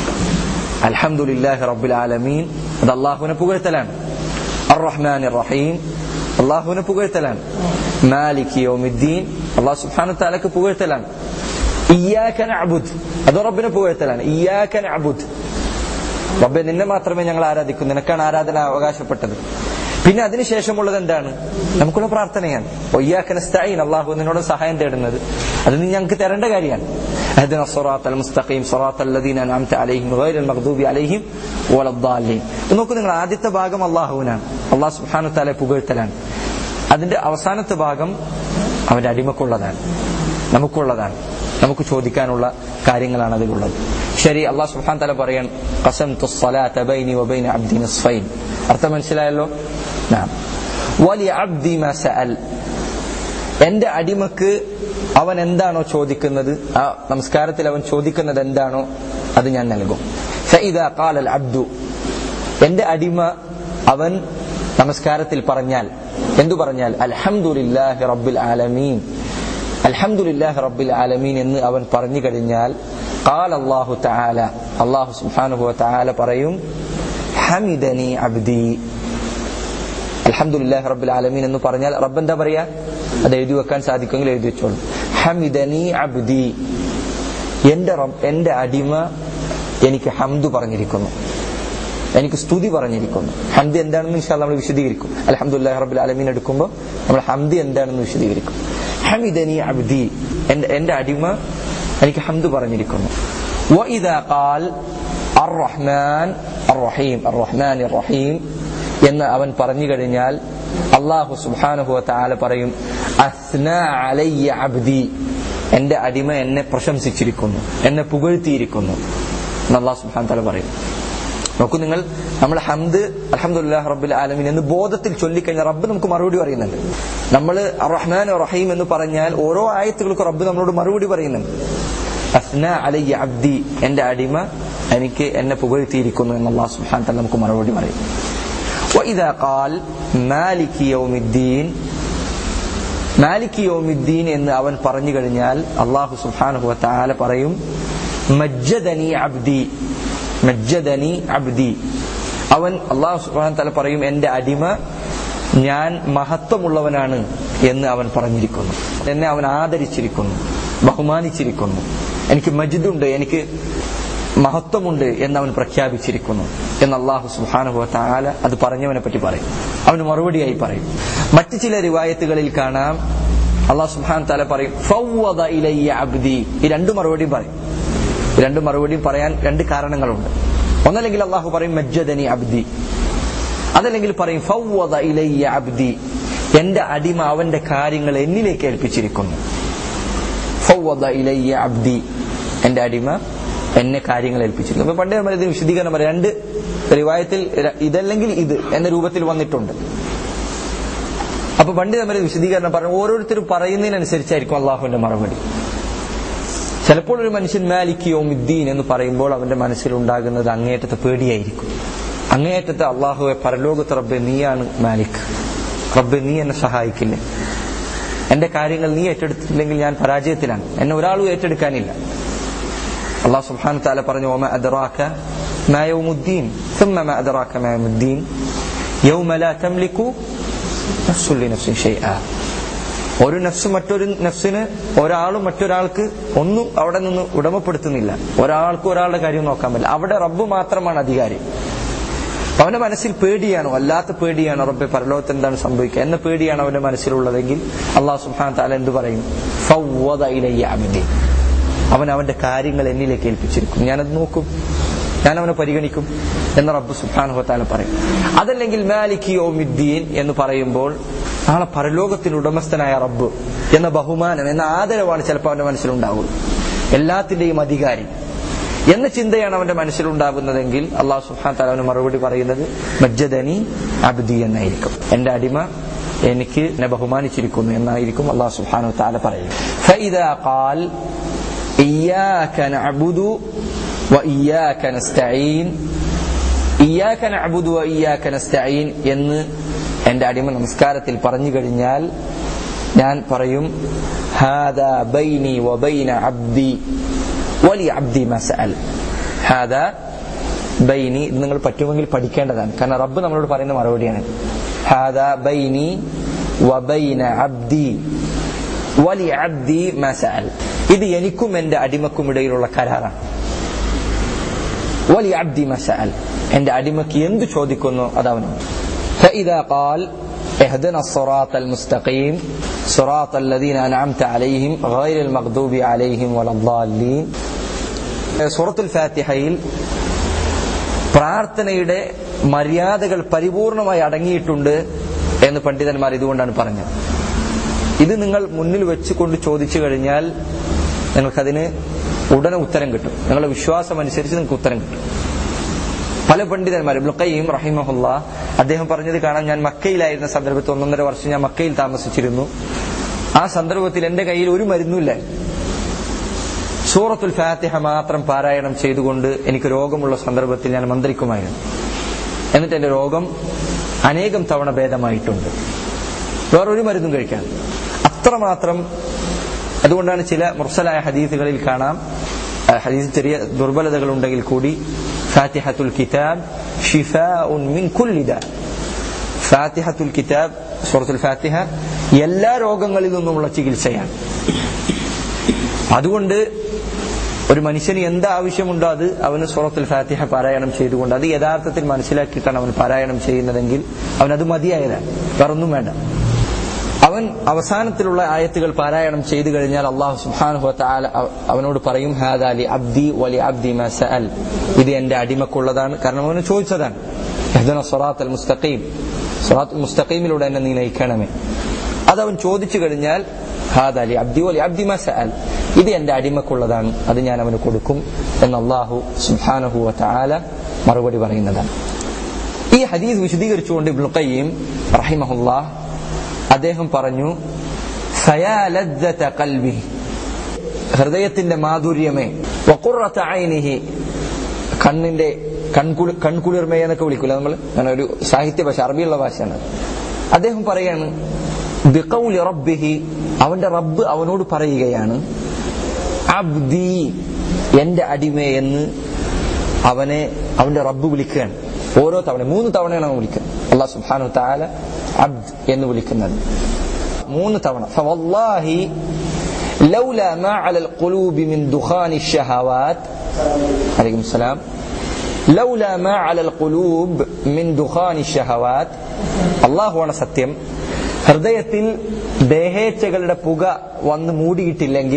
അൽഹംദുലില്ലാഹി റബ്ബിൽ ആലമീൻ അത് അള്ളാഹുവിനെ പുകഴ്ത്തലാണ് അർറഹ്മാൻ റഹീം അള്ളാഹുവിനെ പുകഴ്ത്തലാണ് മാലിക് യൗമിദ്ദീൻ അള്ളാഹു സുബ്ഹാനഹു തആലക്ക് പുകഴ്ത്തലാണ് ഇയ്യാക നഅബുദ് അത് റബ്ബിനെ പുകഴ്ത്തലാണ് ഇയ്യാക നഅബുദ് റബ്ബെ നിന്നെ മാത്രമേ ഞങ്ങൾ ആരാധിക്കൂ നിനക്കാണ് ആരാധന അവകാശപ്പെട്ടത് പിന്നെ അതിനുശേഷമുള്ളത് എന്താണ് നമുക്കുള്ള പ്രാർത്ഥനയാണ് ഒയ്യാക്കനസ്തൈൻ അള്ളാഹു നിന്നോട് സഹായം തേടുന്നത് അത് നീ ഞങ്ങൾക്ക് തരേണ്ട കാര്യമാണ് اهدنا الصراط المستقيم صراط الذين انعمت عليهم غير المغضوب عليهم ولا الضالين നോക്കൂ നിങ്ങൾ ആദ്യത്തെ ഭാഗം അള്ളാഹുവിനാണ് അള്ളാഹു സുബ്ഹാനഹു തആല പുകഴ്ത്തലാണ് അതിന്റെ അവസാനത്തെ ഭാഗം അവന്റെ അടിമക്കുള്ളതാണ് നമുക്കുള്ളതാണ് നമുക്ക് ചോദിക്കാനുള്ള കാര്യങ്ങളാണ് അതിലുള്ളത് ശരി അള്ളാഹു സുബ്ഹാനഹു തആല പറയാൻ ഖസംതു الصلاة بيني وبين عبدي نصفين അർത്ഥം മനസ്സിലായല്ലോ നാം വലിയ അബ്ദി ما سأل എന്റെ അടിമക്ക് അവൻ എന്താണോ ചോദിക്കുന്നത് ആ നമസ്കാരത്തിൽ അവൻ ചോദിക്കുന്നത് എന്താണോ അത് ഞാൻ നൽകും فإذا قال العبد എന്റെ അടിമ അവൻ നമസ്കാരത്തിൽ പറഞ്ഞാൽ എന്തു പറഞ്ഞാൽ അൽഹംദുലില്ലാഹി റബ്ബിൽ ആലമീൻ അൽഹംദുലില്ലാഹി റബ്ബിൽ ആലമീൻ എന്ന് അവൻ പറഞ്ഞു കഴിഞ്ഞാൽ قال الله تعالى അല്ലാഹു സുബ്ഹാനഹു വതആല പറയും ഹമിദനി അബ്ദി അൽഹംദുലില്ലാഹി റബ്ബിൽ ആലമീൻ എന്ന് പറഞ്ഞാൽ റബ്ബ് എന്താ പറയാ അത് എഴുതി വെക്കാൻ സാധിക്കുമെങ്കിൽ എഴുതി വെച്ചോളൂ ഹമിദനി അബ്ദി എന്റെ റബ്ബ് എന്റെ അടിമ എനിക്ക് ഹംദു പറഞ്ഞിരിക്കുന്നു എനിക്ക് സ്തുതി പറഞ്ഞിരിക്കുന്നു ഹംദ് എന്താണെന്ന് ഇൻഷാ നമ്മൾ വിശദീകരിക്കും അൽഹംദുലില്ലാഹി റബ്ബിൽ ആലമീൻ എടുക്കുമ്പോൾ നമ്മൾ ഹംദ് എന്താണെന്ന് വിശദീകരിക്കും ഹമിദനി അബ്ദി എന്റെ എന്റെ അടിമ എനിക്ക് ഹംദ് പറഞ്ഞിരിക്കുന്നു وإذا قال الرحمن الرحيم الرحمن الرحيم എന്ന് അവൻ പറഞ്ഞു കഴിഞ്ഞാൽ അള്ളാഹു സുബ്ഹാനഹു വതആല പറയും അസ്ന അലയ്യ അബ്ദി എന്റെ അടിമ എന്നെ പ്രശംസിച്ചിരിക്കുന്നു എന്നെ പുകഴ്ത്തിയിരിക്കുന്നു എന്ന് അള്ളാഹു സുബ്ഹാനഹു വതആല പറയും നോക്കൂ നിങ്ങൾ നമ്മൾ ഹംദ് അൽഹംദുലില്ലാഹി റബ്ബിൽ ആലമീൻ എന്ന് ബോധത്തിൽ ചൊല്ലിക്കഴിഞ്ഞാൽ റബ്ബ് നമുക്ക് മറുപടി പറയുന്നുണ്ട് നമ്മൾ റഹ്മാൻ റഹീം എന്ന് പറഞ്ഞാൽ ഓരോ ആയത്തുകൾക്കും റബ്ബ് നമ്മളോട് മറുപടി പറയുന്നുണ്ട് അസ്ന അലയ്യ അബ്ദി എന്റെ അടിമ എനിക്ക് എന്നെ പുകഴ്ത്തിയിരിക്കുന്നു എന്ന് അള്ളാഹു സുബ്ഹാനഹു വതആല നമുക്ക് മറുപടി പറയും وإذا قال مالك يوم الدين മാലിക് യോമിദ്ദീൻ എന്ന് അവൻ പറഞ്ഞു കഴിഞ്ഞാൽ അള്ളാഹു സുബ്ഹാനഹു വതആല പറയും മജ്ജദനി അബ്ദി മജ്ജദനി അബ്ദി അവൻ അള്ളാഹു സുബ്ഹാനഹു വതആല പറയും എന്റെ അടിമ ഞാൻ മഹത്വമുള്ളവനാണ് എന്ന് അവൻ പറഞ്ഞിരിക്കുന്നു എന്നെ അവൻ ആദരിച്ചിരിക്കുന്നു ബഹുമാനിച്ചിരിക്കുന്നു എനിക്ക് മജിദുണ്ട് എനിക്ക് മഹത്വമുണ്ട് എന്ന് അവൻ പ്രഖ്യാപിച്ചിരിക്കുന്നു എന്ന് അള്ളാഹു സുഹാനുഭവ താല അത് പറഞ്ഞവനെ പറ്റി പറയും അവന് മറുപടിയായി പറയും മറ്റു ചില റിവായത്തുകളിൽ കാണാം അള്ളാഹു സുഹാൻ താല പറയും ഫൗവദ ഇലയ്യ അബ്ദി ഈ രണ്ട് മറുപടിയും പറയും ഈ രണ്ട് മറുപടിയും പറയാൻ രണ്ട് കാരണങ്ങളുണ്ട് ഒന്നല്ലെങ്കിൽ അള്ളാഹു പറയും മജ്ജദനി അബ്ദി അതല്ലെങ്കിൽ പറയും ഫൗവദ ഇലയ്യ അബ്ദി എന്റെ അടിമ അവന്റെ കാര്യങ്ങൾ എന്നിലേക്ക് ഏൽപ്പിച്ചിരിക്കുന്നു ഫൗവദ ഇലയ്യ അബ്ദി എന്റെ അടിമ എന്നെ കാര്യങ്ങൾ ഏൽപ്പിച്ചിരിക്കുന്നു അപ്പൊ പണ്ട് നമ്മൾ ഇതിന് വിശദീകരണം പറയാം രണ്ട് റിവായത്തിൽ ര- ഇതല്ലെങ്കിൽ ഇത് എന്ന രൂപത്തിൽ വന്നിട്ടുണ്ട് അപ്പൊ പണ്ട് നമ്മൾ വിശദീകരണം പറഞ്ഞു ഓരോരുത്തരും പറയുന്നതിനനുസരിച്ചായിരിക്കും അള്ളാഹുവിന്റെ മറുപടി ചിലപ്പോൾ ഒരു മനുഷ്യൻ മാലിക് യോമിദ്ദീൻ എന്ന് പറയുമ്പോൾ അവന്റെ മനസ്സിലുണ്ടാകുന്നത് അങ്ങേറ്റത്തെ പേടിയായിരിക്കും അങ്ങേയറ്റത്തെ അള്ളാഹുവെ പരലോകത്ത് റബ്ബെ നീയാണ് മാലിക് റബ്ബെ നീ എന്നെ സഹായിക്കില്ലേ എന്റെ കാര്യങ്ങൾ നീ ഏറ്റെടുത്തില്ലെങ്കിൽ ഞാൻ പരാജയത്തിലാണ് എന്നെ ഒരാളും ഏറ്റെടുക്കാനില്ല അള്ളാഹു സുബ്ഹാനഹു തആല പറഞ്ഞു വമ അദ്റാക മാ യൗമുദ്ദീൻ ثم ما أدراك ما يوم الدين يوم لا تملك نفس لنفس شيئا ഒരു നഫ്സ് മറ്റൊരു നഫ്സിന് ഒരാളും മറ്റൊരാൾക്ക് ഒന്നും അവിടെ നിന്ന് ഉടമപ്പെടുത്തുന്നില്ല ഒരാൾക്കും ഒരാളുടെ കാര്യം നോക്കാൻ പറ്റില്ല അവിടെ റബ്ബ് മാത്രമാണ് അധികാരി അവന്റെ മനസ്സിൽ പേടിയാണോ അല്ലാത്ത പേടിയാണോ റബ്ബെ പരലോകത്ത് എന്താണ് സംഭവിക്കുക എന്ന പേടിയാണ് അവന്റെ മനസ്സിലുള്ളതെങ്കിൽ അള്ളാഹു സുബ്ഹാൻ താല എന്ത് പറയും ഫൗവദ ഇലയ്യ അബ്ദി അവൻ അവന്റെ കാര്യങ്ങൾ എന്നിലേക്ക് ഏൽപ്പിച്ചിരിക്കും ഞാനത് നോക്കും ഞാൻ അവനെ പരിഗണിക്കും എന്ന് റബ്ബ് സുബ്ഹാനഹുവതാല പറയും അതല്ലെങ്കിൽ മാലിക് യൗമിദ്ദീൻ എന്ന് പറയുമ്പോൾ നാളെ പരലോകത്തിന് ഉടമസ്ഥനായ റബ്ബ് എന്ന ബഹുമാനം എന്ന ആദരവാണ് ചിലപ്പോൾ അവന്റെ മനസ്സിലുണ്ടാവുക എല്ലാത്തിന്റെയും അധികാരി എന്ന ചിന്തയാണ് അവന്റെ മനസ്സിലുണ്ടാകുന്നതെങ്കിൽ അള്ളാഹു സുഹാൻ താല അവന് മറുപടി പറയുന്നത് മജ്ജദനി അബ്ദി എന്നായിരിക്കും എന്റെ അടിമ എനിക്ക് എന്നെ ബഹുമാനിച്ചിരിക്കുന്നു എന്നായിരിക്കും അള്ളാഹു സുഹാനു താല പറയുക فإذا قال إياك نعبد وإياك نستعين إياك نعبد وإياك نستعين എന്ന് എന്റെ അടിമ നമസ്കാരത്തിൽ പറഞ്ഞു കഴിഞ്ഞാൽ ഞാൻ പറയും ഹാദാ ബൈനി വബൈന അബ്ദി വലി അബ്ദി മസഅൽ ഹാദാ ബൈനി ഇത് നിങ്ങൾ പറ്റുമെങ്കിൽ പഠിക്കേണ്ടതാണ് കാരണം റബ്ബ് നമ്മളോട് പറയുന്ന മറുപടിയാണ് ഹാദാ ബൈനി വബൈന അബ്ദി വലി അബ്ദി മസഅൽ ഇത് എനിക്കും എന്റെ അടിമക്കും ഇടയിലുള്ള കരാറാണ് വലി അബ്ദി മസഅൽ എന്റെ അടിമക്ക് എന്ത് ചോദിക്കുന്നു അത് അവനോട് فإذا قال اهدنا الصراط المستقيم صراط الذين أنعمت عليهم غير المغضوب عليهم ولا الضالين സൂറത്തുൽ ഫാത്തിഹയിൽ പ്രാർത്ഥനയുടെ മര്യാദകൾ പരിപൂർണമായി അടങ്ങിയിട്ടുണ്ട് എന്ന് പണ്ഡിതന്മാർ ഇതുകൊണ്ടാണ് പറഞ്ഞത് ഇത് നിങ്ങൾ മുന്നിൽ വെച്ചുകൊണ്ട് ചോദിച്ചു കഴിഞ്ഞാൽ നിങ്ങൾക്കതിന് ഉടനെ ഉത്തരം കിട്ടും നിങ്ങളുടെ വിശ്വാസം അനുസരിച്ച് നിങ്ങൾക്ക് ഉത്തരം കിട്ടും പല പണ്ഡിതന്മാർ ബ്ലുക്കയും റഹിമഹുല്ല അദ്ദേഹം പറഞ്ഞത് കാണാൻ ഞാൻ മക്കയിലായിരുന്ന സന്ദർഭത്തിൽ ഒന്നൊന്നര വർഷം ഞാൻ മക്കയിൽ താമസിച്ചിരുന്നു ആ സന്ദർഭത്തിൽ എന്റെ കയ്യിൽ ഒരു മരുന്നുമില്ല സൂറത്തുൽ ഫാത്തിഹ മാത്രം പാരായണം ചെയ്തുകൊണ്ട് എനിക്ക് രോഗമുള്ള സന്ദർഭത്തിൽ ഞാൻ മന്ത്രിക്കുമായിരുന്നു എന്നിട്ട് എന്റെ രോഗം അനേകം തവണ ഭേദമായിട്ടുണ്ട് വേറൊരു മരുന്നും കഴിക്കാൻ അത്രമാത്രം അതുകൊണ്ടാണ് ചില മുർസലായ ഹദീസുകളിൽ കാണാം ഹദീസ് ചെറിയ ദുർബലതകൾ ഉണ്ടെങ്കിൽ കൂടി ഫാത്തിഹത്തുൽ കിതാബ് ഷിഫാഉൻ മിൻ കുല്ലി ദാ ഫാത്തിഹത്തുൽ കിതാബ് സൂറത്തുൽ ഫാത്തിഹ എല്ലാ രോഗങ്ങളിൽ നിന്നുമുള്ള ചികിത്സയാണ് അതുകൊണ്ട് ഒരു മനുഷ്യന് എന്ത് ആവശ്യമുണ്ടോ അത് അവന് സൂറത്തുൽ ഫാത്തിഹ പാരായണം ചെയ്തുകൊണ്ട് അത് യഥാർത്ഥത്തിൽ മനസ്സിലാക്കിയിട്ടാണ് അവൻ പാരായണം ചെയ്യുന്നതെങ്കിൽ അവൻ അത് മതിയായതാണ് വേറൊന്നും വേണ്ട അവൻ അവസാനത്തിലുള്ള ആയത്തുകൾ പാരായണം ചെയ്തു കഴിഞ്ഞാൽ അള്ളാഹു സുബ്ഹാനഹു വതആല അവനോട് പറയും ഹാദാലി അബ്ദി വലി അബ്ദി മാ സഅൽ ഇത് എന്റെ അടിമക്കുള്ളതാണ് കാരണം അവന് ചോദിച്ചതാണ് ഇഹ്ദന സ്വറാത്തൽ മുസ്തഖീം സ്വറാത്തുൽ മുസ്തഖീമിലൂടെ എന്നെ നീ നയിക്കണമേ അതവൻ ചോദിച്ചു കഴിഞ്ഞാൽ ഹാദാലി അബ്ദി വലി അബ്ദി മാ സഅൽ ഇത് എന്റെ അടിമക്കുള്ളതാണ് അത് ഞാൻ അവന് കൊടുക്കും എന്ന് അള്ളാഹു സുബ്ഹാനഹു വതആല മറുപടി പറയുന്നതാണ് ഈ ഹദീസ് വിശദീകരിച്ചുകൊണ്ട് ഇബ്നുൽ ഖയ്യിം റഹിമഹുല്ലാഹ് അദ്ദേഹം പറഞ്ഞു കൽബി ഹൃദയത്തിന്റെ മാധുര്യമേ വഖുറത ഐനിഹി കണ്ണിന്റെ കൺകുളി കൺകുളിർമേ എന്നൊക്കെ വിളിക്കൂല നമ്മൾ അങ്ങനെ ഒരു സാഹിത്യ ഭാഷ അറബിയുള്ള ഭാഷയാണ് അദ്ദേഹം പറയാണ് ബിഖൗലി റബ്ബിഹി അവന്റെ റബ്ബ് അവനോട് പറയുകയാണ് അബ്ദി എന്റെ അടിമേ എന്ന് അവനെ അവന്റെ റബ്ബ് വിളിക്കുകയാണ് ഓരോ തവണ മൂന്ന് തവണയാണ് അവൻ വിളിക്കുക അള്ളാഹ് സുബ്ഹാനഹു തആല അബ്ദ് എന്ന് വിളിക്കുന്നത് മൂന്ന് തവണ ഫവല്ലാഹി لولا ما على القلوب من دخان الشهوات عليكم السلام لولا ما على القلوب من دخان الشهوات അള്ളാഹു ആണ് സത്യം ഹൃദയത്തിൽ ദേഹേച്ഛകളുടെ പുക വന്ന് മൂടിയിട്ടില്ലെങ്കിൽ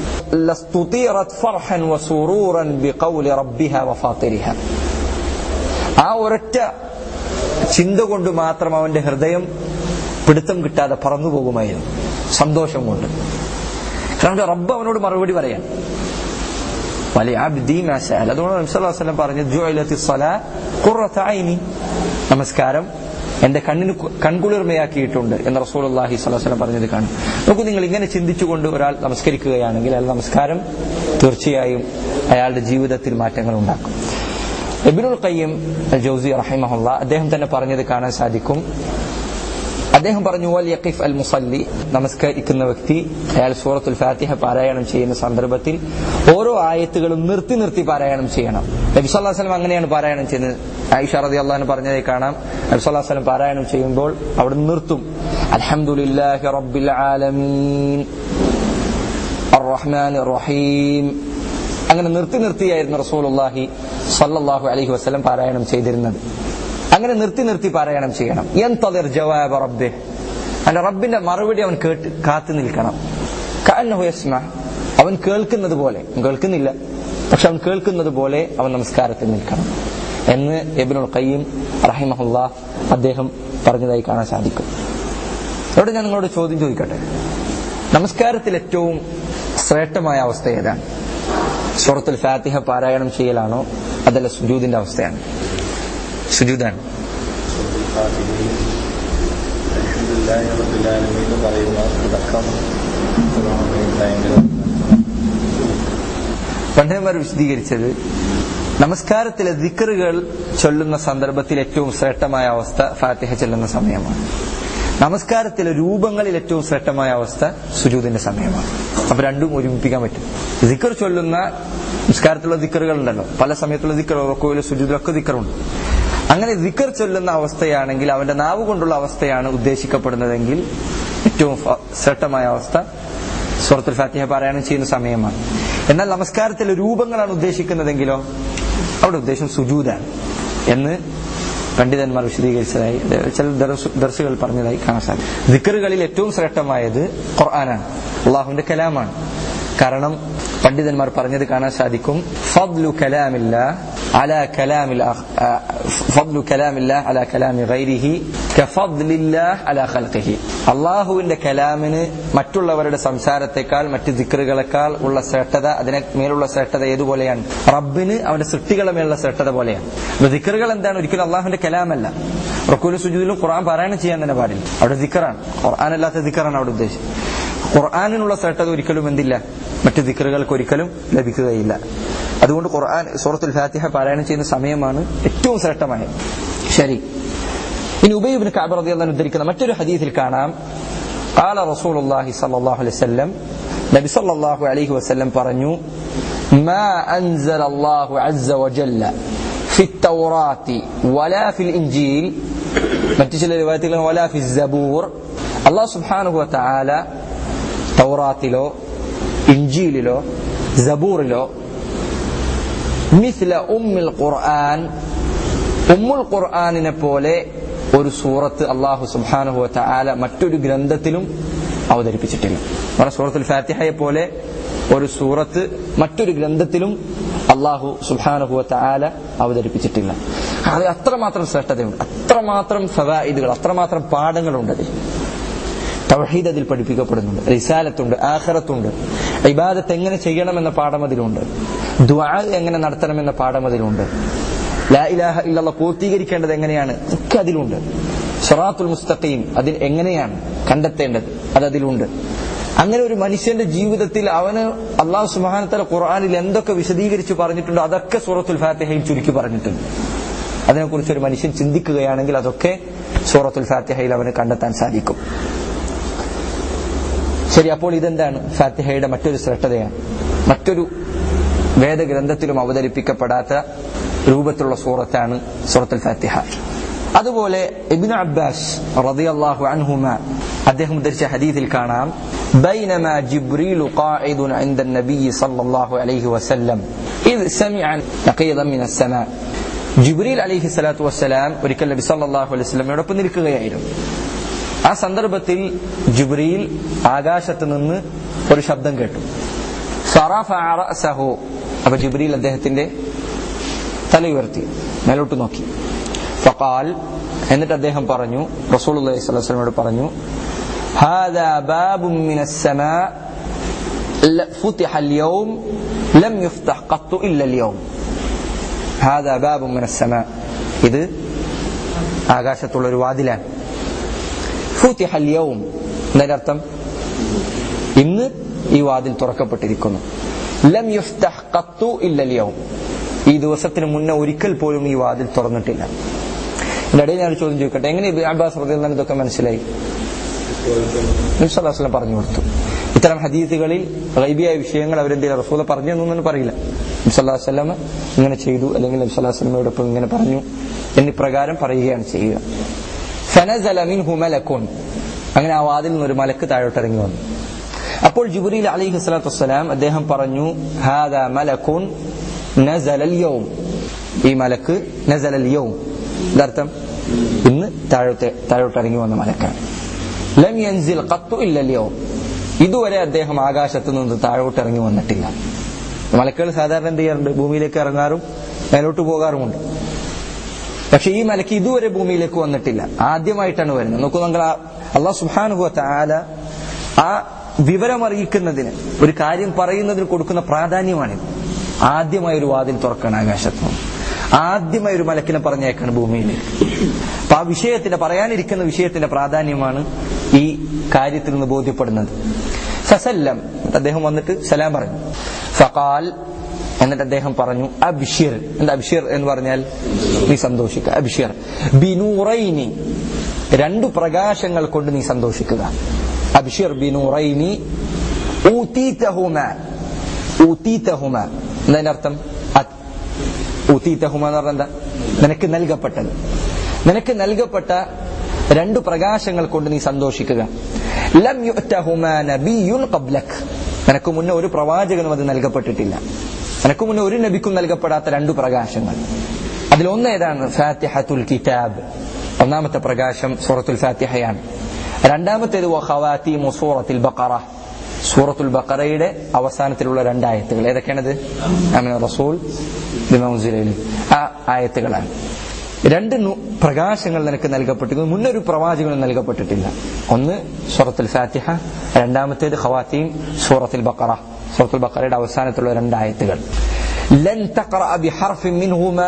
ഫർഹൻ വസൂറൂറൻ ബിഖൗലി റബ്ബിഹ വഫാത്തിരിഹ ആ ഒരൊറ്റ ചിന്ത കൊണ്ട് മാത്രം അവന്റെ ഹൃദയം പിടുത്തം കിട്ടാതെ പറന്നു പോകുമായിരുന്നു സന്തോഷം കൊണ്ട് കാരണം റബ്ബ് അവനോട് മറുപടി പറയാൻ വലിയ അബ്ദി മാശാൽ അതുകൊണ്ട് നബ്സല്ലാസ്ലം പറഞ്ഞു ജുഅലത്തി സ്വലാ ഖുറത ഐനി നമസ്കാരം എന്റെ കണ്ണിന് കൺകുളിർമയാക്കിയിട്ടുണ്ട് എന്ന് റസൂലുള്ളാഹി സ്വല്ലല്ലാഹു അലൈഹി വസല്ലം പറഞ്ഞത് കാണും നോക്കൂ നിങ്ങൾ ഇങ്ങനെ ചിന്തിച്ചുകൊണ്ട് ഒരാൾ നമസ്കരിക്കുകയാണെങ്കിൽ അയാൾ നമസ്കാരം തീർച്ചയായും അയാളുടെ ജീവിതത്തിൽ മാറ്റങ്ങൾ ഉണ്ടാക്കും ഇബ്നുൽ ഖയ്യിം ജൗസി റഹിമഹുള്ള അദ്ദേഹം തന്നെ പറഞ്ഞത് കാണാൻ സാധിക്കും അദ്ദേഹം പറഞ്ഞു വൽ യഖിഫ് അൽ മുസല്ലി നമസ്കരിക്കുന്ന വ്യക്തി അയാൾ സൂറത്തുൽ ഫാത്തിഹ പാരായണം ചെയ്യുന്ന സന്ദർഭത്തിൽ ഓരോ ആയത്തുകളും നിർത്തി നിർത്തി പാരായണം ചെയ്യണം നബി സല്ലല്ലാഹു അലൈഹി വസല്ലം അങ്ങനെയാണ് പാരായണം ചെയ്യുന്നത് ആയിഷ റളിയല്ലാഹു പറഞ്ഞതായി കാണാം നബി സല്ലല്ലാഹു അലൈഹി വസല്ലം പാരായണം ചെയ്യുമ്പോൾ അവിടെ നിർത്തും അൽഹംദുലില്ലാഹി റബ്ബിൽ ആലമീൻ അർറഹ്മാൻ റഹീം അങ്ങനെ നിർത്തി നിർത്തിയായിരുന്നു റസൂലുള്ളാഹി സല്ലല്ലാഹു അലൈഹി വസല്ലം പാരായണം ചെയ്തിരുന്നത് അങ്ങനെ നിർത്തി നിർത്തി പാരായണം ചെയ്യണം എന്തതിർ ജവാബ റബ്ബെ അവന്റെ റബ്ബിന്റെ മറുപടി അവൻ കേട്ട് കാത്തു നിൽക്കണം കാന്നഹു യസ്മ അവൻ കേൾക്കുന്നത് പോലെ കേൾക്കുന്നില്ല പക്ഷെ അവൻ കേൾക്കുന്നത് പോലെ അവൻ നമസ്കാരത്തിൽ നിൽക്കണം എന്ന് എബിനുൽ ഖയ്യം റഹിമഹുല്ല അദ്ദേഹം പറഞ്ഞതായി കാണാൻ സാധിക്കും അവിടെ ഞാൻ നിങ്ങളോട് ചോദ്യം ചോദിക്കട്ടെ നമസ്കാരത്തിൽ ഏറ്റവും ശ്രേഷ്ഠമായ അവസ്ഥ ഏതാണ് സൂറത്തുൽ ഫാത്തിഹ പാരായണം ചെയ്യലാണോ അതല്ല സുജൂദിന്റെ അവസ്ഥയാണ് സുജൂദാണ് പറയുന്ന തുടക്കം ഭയങ്കര പണ്ഡിതന്മാർ വിശദീകരിച്ചത് നമസ്കാരത്തിലെ ദിക്കറുകൾ ചൊല്ലുന്ന സന്ദർഭത്തിൽ ഏറ്റവും ശ്രേഷ്ഠമായ അവസ്ഥ ഫാത്തിഹ ചൊല്ലുന്ന സമയമാണ് നമസ്കാരത്തിലെ രൂപങ്ങളിൽ ഏറ്റവും ശ്രേഷ്ഠമായ അവസ്ഥ സുജൂദിന്റെ സമയമാണ് അപ്പൊ രണ്ടും ഒരുമിപ്പിക്കാൻ പറ്റും ദിക്കർ ചൊല്ലുന്ന നിസ്കാരത്തിലുള്ള ദിക്കറുകൾ ഉണ്ടല്ലോ പല സമയത്തുള്ള ദിക്കർ ഉറക്കോയിലും സുജൂദിലൊക്കെ ദിക്കറുണ്ട് അങ്ങനെ ദിക്കർ ചൊല്ലുന്ന അവസ്ഥയാണെങ്കിൽ അവന്റെ നാവ് കൊണ്ടുള്ള അവസ്ഥയാണ് ഉദ്ദേശിക്കപ്പെടുന്നതെങ്കിൽ ഏറ്റവും ഫ- ശ്രേഷ്ഠമായ അവസ്ഥ സൂറത്തുൽ ഫാത്തിഹ പാരായണം ചെയ്യുന്ന സമയമാണ് എന്നാൽ നമസ്കാരത്തിലെ രൂപങ്ങളാണ് ഉദ്ദേശിക്കുന്നതെങ്കിലോ അവിടെ ഉദ്ദേശം സുജൂദാണ് എന്ന് പണ്ഡിതന്മാർ വിശദീകരിച്ചതായി ചില ദർസ്- ദർസുകൾ പറഞ്ഞതായി കാണാൻ സാധിക്കും ദിക്കറുകളിൽ ഏറ്റവും ശ്രേഷ്ഠമായത് ഖുർആനാണ് അള്ളാഹുവിന്റെ കലാമാണ് കാരണം പണ്ഡിതന്മാർ പറഞ്ഞത് കാണാൻ സാധിക്കും ഫദ്ലു കലാമില്ല على كلام الأخ... آه، فضل كلام الله على كلام غيره كفضل الله على خلقه അള്ളാഹുവിന്റെ കലാമിന് മറ്റുള്ളവരുടെ സംസാരത്തെക്കാൾ മറ്റ് ദിക്റുകളെക്കാൾ ഉള്ള ശ്രേഷ്ഠത അതിനെ മേലുള്ള ശ്രേഷ്ഠത ഏതുപോലെയാണ് റബ്ബിന് അവന്റെ സൃഷ്ടികളെ മേലുള്ള ശ്രേഷ്ഠത പോലെയാണ് അപ്പൊ ദിക്റുകൾ എന്താണ് ഒരിക്കലും അള്ളാഹുവിന്റെ കലാമല്ല റക്കൂലും സുജൂദിലും ഖുർആൻ പാരായണം ചെയ്യാൻ തന്നെ പാടില്ല അവിടെ ദിക്കറാണ് ഖുർആൻ അല്ലാത്ത ദിക്കറാണ് അവിടെ ഉദ്ദേശിച്ചത് ഖുർആാനിനുള്ള ശ്രേഷ്ഠത ഒരിക്കലും എന്തില്ല മറ്റു ദിക്കറുകൾക്ക് ഒരിക്കലും ലഭിക്കുകയില്ല അതുകൊണ്ട് ഖുർആൻ സൂറത്തുൽ ഫാത്തിഹ പാരായണം ചെയ്യുന്ന സമയമാണ് ഏറ്റവും ശ്രേഷ്ഠമായത് ശരി ഇനി ഉബൈബിന് കാബ് റളിയല്ലാഹു അൻഹു ഉദ്ധരിക്കുന്ന മറ്റൊരു ഹദീസിൽ കാണാം قال رسول الله صلى الله عليه وسلم നബി സല്ലല്ലാഹു അലൈഹി വസല്ലം പറഞ്ഞു ما أنزل الله عز وجل في التوراة ولا في الإنجيل മറ്റു ചില റിവായത്തുകൾ ولا في الزبور അള്ളാഹു സുബ്ഹാനഹു വതആല തൗറാത്തിലോ ഇഞ്ചീലിലോ സബൂറിലോ മിസ്ല ഉമ്മിൽ ഖുർആൻ ഉമ്മുൽ ഖുർആനിനെ പോലെ ഒരു സൂറത്ത് അള്ളാഹു സുബ്ഹാനഹു വതആല മറ്റൊരു ഗ്രന്ഥത്തിലും അവതരിപ്പിച്ചിട്ടില്ല നമ്മുടെ സൂറത്തുൽ ഫാത്തിഹയെ പോലെ ഒരു സൂറത്ത് മറ്റൊരു ഗ്രന്ഥത്തിലും അള്ളാഹു സുബ്ഹാനഹു വതആല അവതരിപ്പിച്ചിട്ടില്ല അത് അത്രമാത്രം ശ്രേഷ്ഠതയുണ്ട് അത്രമാത്രം ഫവായിദുകൾ അത്രമാത്രം പാഠങ്ങളുണ്ട് അതിൽ തൗഹീദ് അതിൽ പഠിപ്പിക്കപ്പെടുന്നുണ്ട് റിസാലത്തുണ്ട് ആഖിറത്തുണ്ട് ഇബാദത്ത് എങ്ങനെ ചെയ്യണമെന്ന പാഠം അതിലുണ്ട് ദുആ എങ്ങനെ നടത്തണമെന്ന പാഠം അതിലുണ്ട് ലാ ഇലാഹ ഇല്ലല്ലാ പൂർത്തീകരിക്കേണ്ടത് എങ്ങനെയാണ് ഒക്കെ അതിലുണ്ട് സറാത്തുൽ മുസ്തഖീം അതിൽ എങ്ങനെയാണ് കണ്ടെത്തേണ്ടത് അത് അതിലുണ്ട് അങ്ങനെ ഒരു മനുഷ്യന്റെ ജീവിതത്തിൽ അവന് അള്ളാഹു സുബാനത്തല ഖുർആാനിൽ എന്തൊക്കെ വിശദീകരിച്ച് പറഞ്ഞിട്ടുണ്ടോ അതൊക്കെ സൂറത്തുൽ ഫാത്തിഹയിൽ ചുരുക്കി പറഞ്ഞിട്ടുണ്ട് അതിനെക്കുറിച്ച് ഒരു മനുഷ്യൻ ചിന്തിക്കുകയാണെങ്കിൽ അതൊക്കെ സൂറത്തുൽ ഫാത്തിഹയിൽ അവന് കണ്ടെത്താൻ സാധിക്കും ശരി അപ്പോൾ ഇതെന്താണ് ഫാത്തിഹയുടെ മറ്റൊരു ശ്രേഷ്ഠതയാണ് മറ്റൊരു വേദഗ്രന്ഥത്തിലും അവതരിപ്പിക്കപ്പെടാത്ത രൂപത്തിലുള്ള സൂറത്താണ് സൂറത്തുൽ ഫാത്തിഹ അതുപോലെ ഇബ്നു അബ്ബാസ് റളിയല്ലാഹു അൻഹുമ അദ്ദേഹം ഉദ്ധരിച്ച ഹദീസിൽ കാണാം بينما جبريل قاعد عند النبي صلى الله عليه وسلم إذ سمع نقيضا من السماء ജിബ്രീൽ അലിഹി സ്വലാത്തു വസ്സലാം ഒരിക്കൽ നബി സല്ലല്ലാഹു അലൈഹി വസല്ലമയോടൊപ്പം നിൽക്കുകയായിരുന്നു ആ സന്ദർഭത്തിൽ ജിബ്രീൽ ആകാശത്ത് നിന്ന് ഒരു ശബ്ദം കേട്ടു ഫറഫഅ റഅസഹു അപ്പൊ ജിബ്രീൽ അദ്ദേഹത്തിന്റെ തല ഉയർത്തി മേലോട്ട് നോക്കി ഫഖാൽ എന്നിട്ട് അദ്ദേഹം പറഞ്ഞു റസൂലുള്ളാഹി സ്വല്ലല്ലാഹു അലൈഹി വസല്ലമയോട് പറഞ്ഞു هذا باب من السماء فتح اليوم لم يفتح قط إلا اليوم هذا باب من السماء ഇത് ആകാശത്തുള്ള ഒരു വാതിലാണ് ഫുതിഹ اليوم എന്നതിന്റെ അർത്ഥം ഇന്ന് ഈ വാതിൽ തുറക്കപ്പെട്ടിരിക്കുന്നു ലം യുഫ്തഹ് ഖത്തു ഇല്ല اليوم ഈ ദിവസത്തിന് മുന്നേ ഒരിക്കൽ പോലും ഈ വാതിൽ തുറന്നിട്ടില്ല ഇതിന്റെ ഇടയിൽ ഞാൻ ഒരു ചോദ്യം ചോദിക്കട്ടെ എങ്ങനെ ഇബ്നു അബ്ബാസ് റളിയല്ലാഹു അൻഹു ഇതൊക്കെ മനസ്സിലായി നബി സല്ലല്ലാഹു അലൈഹി വസല്ലം പറഞ്ഞു കൊടുത്തു ഇത്തരം ഹദീസുകളിൽ ഗൈബിയായ വിഷയങ്ങൾ അവരെന്തെങ്കിലും റസൂല പറഞ്ഞു എന്നൊന്നും പറയില്ല നബി സല്ലല്ലാഹു അലൈഹി വസല്ലം ഇങ്ങനെ ചെയ്തു അല്ലെങ്കിൽ നബി സല്ലല്ലാഹു അലൈഹി വസല്ലമയോടൊപ്പം ഇങ്ങനെ പറഞ്ഞു എന്നിപ്രകാരം പറയുകയാണ് ചെയ്യുക ഫനസല മിൻഹു മലക്കുൻ അങ്ങനെ ആ വാതിൽ നിന്ന് ഒരു മലക്ക് താഴോട്ട് ഇറങ്ങി വന്നു അപ്പോൾ ജിബ്രീൽ അലൈഹി സ്വലാത്തു വസ്സലാം അദ്ദേഹം പറഞ്ഞു ഹാദാ മലക്കുൻ നസലൽ യൗം ഈ മലക്ക് നസലൽ യൗം ഇതർത്ഥം ഇന്ന് താഴോട്ട് താഴോട്ട് ഇറങ്ങി വന്ന മലക്കാണ് ലം യൻസിൽ ഖത്തു ഇല്ല യൗം ഇതുവരെ അദ്ദേഹം ആകാശത്ത് നിന്ന് താഴോട്ട് ഇറങ്ങി വന്നിട്ടില്ല മലക്കുകൾ സാധാരണ എന്ത് ചെയ്യാറുണ്ട് ഭൂമിയിലേക്ക് ഇറങ്ങാറും മേലോട്ട് പോകാറുമുണ്ട് പക്ഷെ ഈ മലക്ക് ഇതുവരെ ഭൂമിയിലേക്ക് വന്നിട്ടില്ല ആദ്യമായിട്ടാണ് വരുന്നത് നോക്കൂ നിങ്ങൾ അള്ളാഹു സുഹാനുഭവത്തെ ആല ആ വിവരം അറിയിക്കുന്നതിന് ഒരു കാര്യം പറയുന്നതിന് കൊടുക്കുന്ന പ്രാധാന്യമാണിത് ആദ്യമായി ഒരു വാതിൽ തുറക്കണം ആകാശത്ത് ആദ്യമായി ഒരു മലക്കിനെ പറഞ്ഞേക്കാണ് ഭൂമിയിലേക്ക് അപ്പൊ ആ വിഷയത്തിന്റെ പറയാനിരിക്കുന്ന വിഷയത്തിന്റെ പ്രാധാന്യമാണ് ഈ കാര്യത്തിൽ നിന്ന് ബോധ്യപ്പെടുന്നത് ഫസല്ലം അദ്ദേഹം വന്നിട്ട് സലാം പറഞ്ഞു ഫഖാൽ എന്നിട്ട് അദ്ദേഹം പറഞ്ഞു അബ്ഷിർ എന്താ അബ്ഷിർ എന്ന് പറഞ്ഞാൽ നീ സന്തോഷിക്കുക അബ്ഷിർ ബിനൂറൈനി രണ്ടു പ്രകാശങ്ങൾ കൊണ്ട് നീ സന്തോഷിക്കുക അബ്ഷിർ ബിനൂറൈനി ഊതീതഹുമ ഊതീതഹുമ എന്നതിന്റെ അർത്ഥം ഊതീതഹുമ എന്ന് പറഞ്ഞാൽ എന്താ നിനക്ക് നൽകപ്പെട്ടത് നിനക്ക് നൽകപ്പെട്ട രണ്ടു പ്രകാശങ്ങൾ കൊണ്ട് നീ സന്തോഷിക്കുക ലം യുഅ്തഹുമാ നബിയ്യുൻ ഖബ്ലക് നിനക്ക് മുന്നേ ഒരു പ്രവാചകനും അത് നൽകപ്പെട്ടിട്ടില്ല നിനക്ക് മുന്നേ ഒരു നബിക്കും നൽകപ്പെടാത്ത രണ്ടു പ്രകാശങ്ങൾ അതിലൊന്ന് ഏതാണ് ഫാത്തിഹത്തുൽ കിതാബ് ഒന്നാമത്തെ പ്രകാശം സൂറത്തുൽ ഫാത്തിഹയാണ് രണ്ടാമത്തേത് വഖവാത്തിമു സൂറത്തുൽ ബഖറ സൂറത്തുൽ ബഖറയുടെ അവസാനത്തിലുള്ള രണ്ടായത്തുകൾ ഏതൊക്കെയാണത് അമിന റസൂൽ ബിമാ ഉൻസില ഇലൈഹി. ആ ആയത്തുകളാണ് രണ്ട് നു- പ്രകാശങ്ങൾ നിനക്ക് നൽകപ്പെട്ടിരിക്കുന്നു മുന്നൊരു പ്രവാചകനും നൽകപ്പെട്ടിട്ടില്ല ഒന്ന് സൂറത്തുൽ ഫാത്തിഹ രണ്ടാമത്തേത് ഖവാത്തീം സൂറത്തുൽ ബഖറ സൂറത്തുൽ ബഖറയുടെ അവസാനത്തിലുള്ള രണ്ടായത്തുകൾ ലൻ തഖറഅ ബിഹർഫിൻ മിൻഹുമാ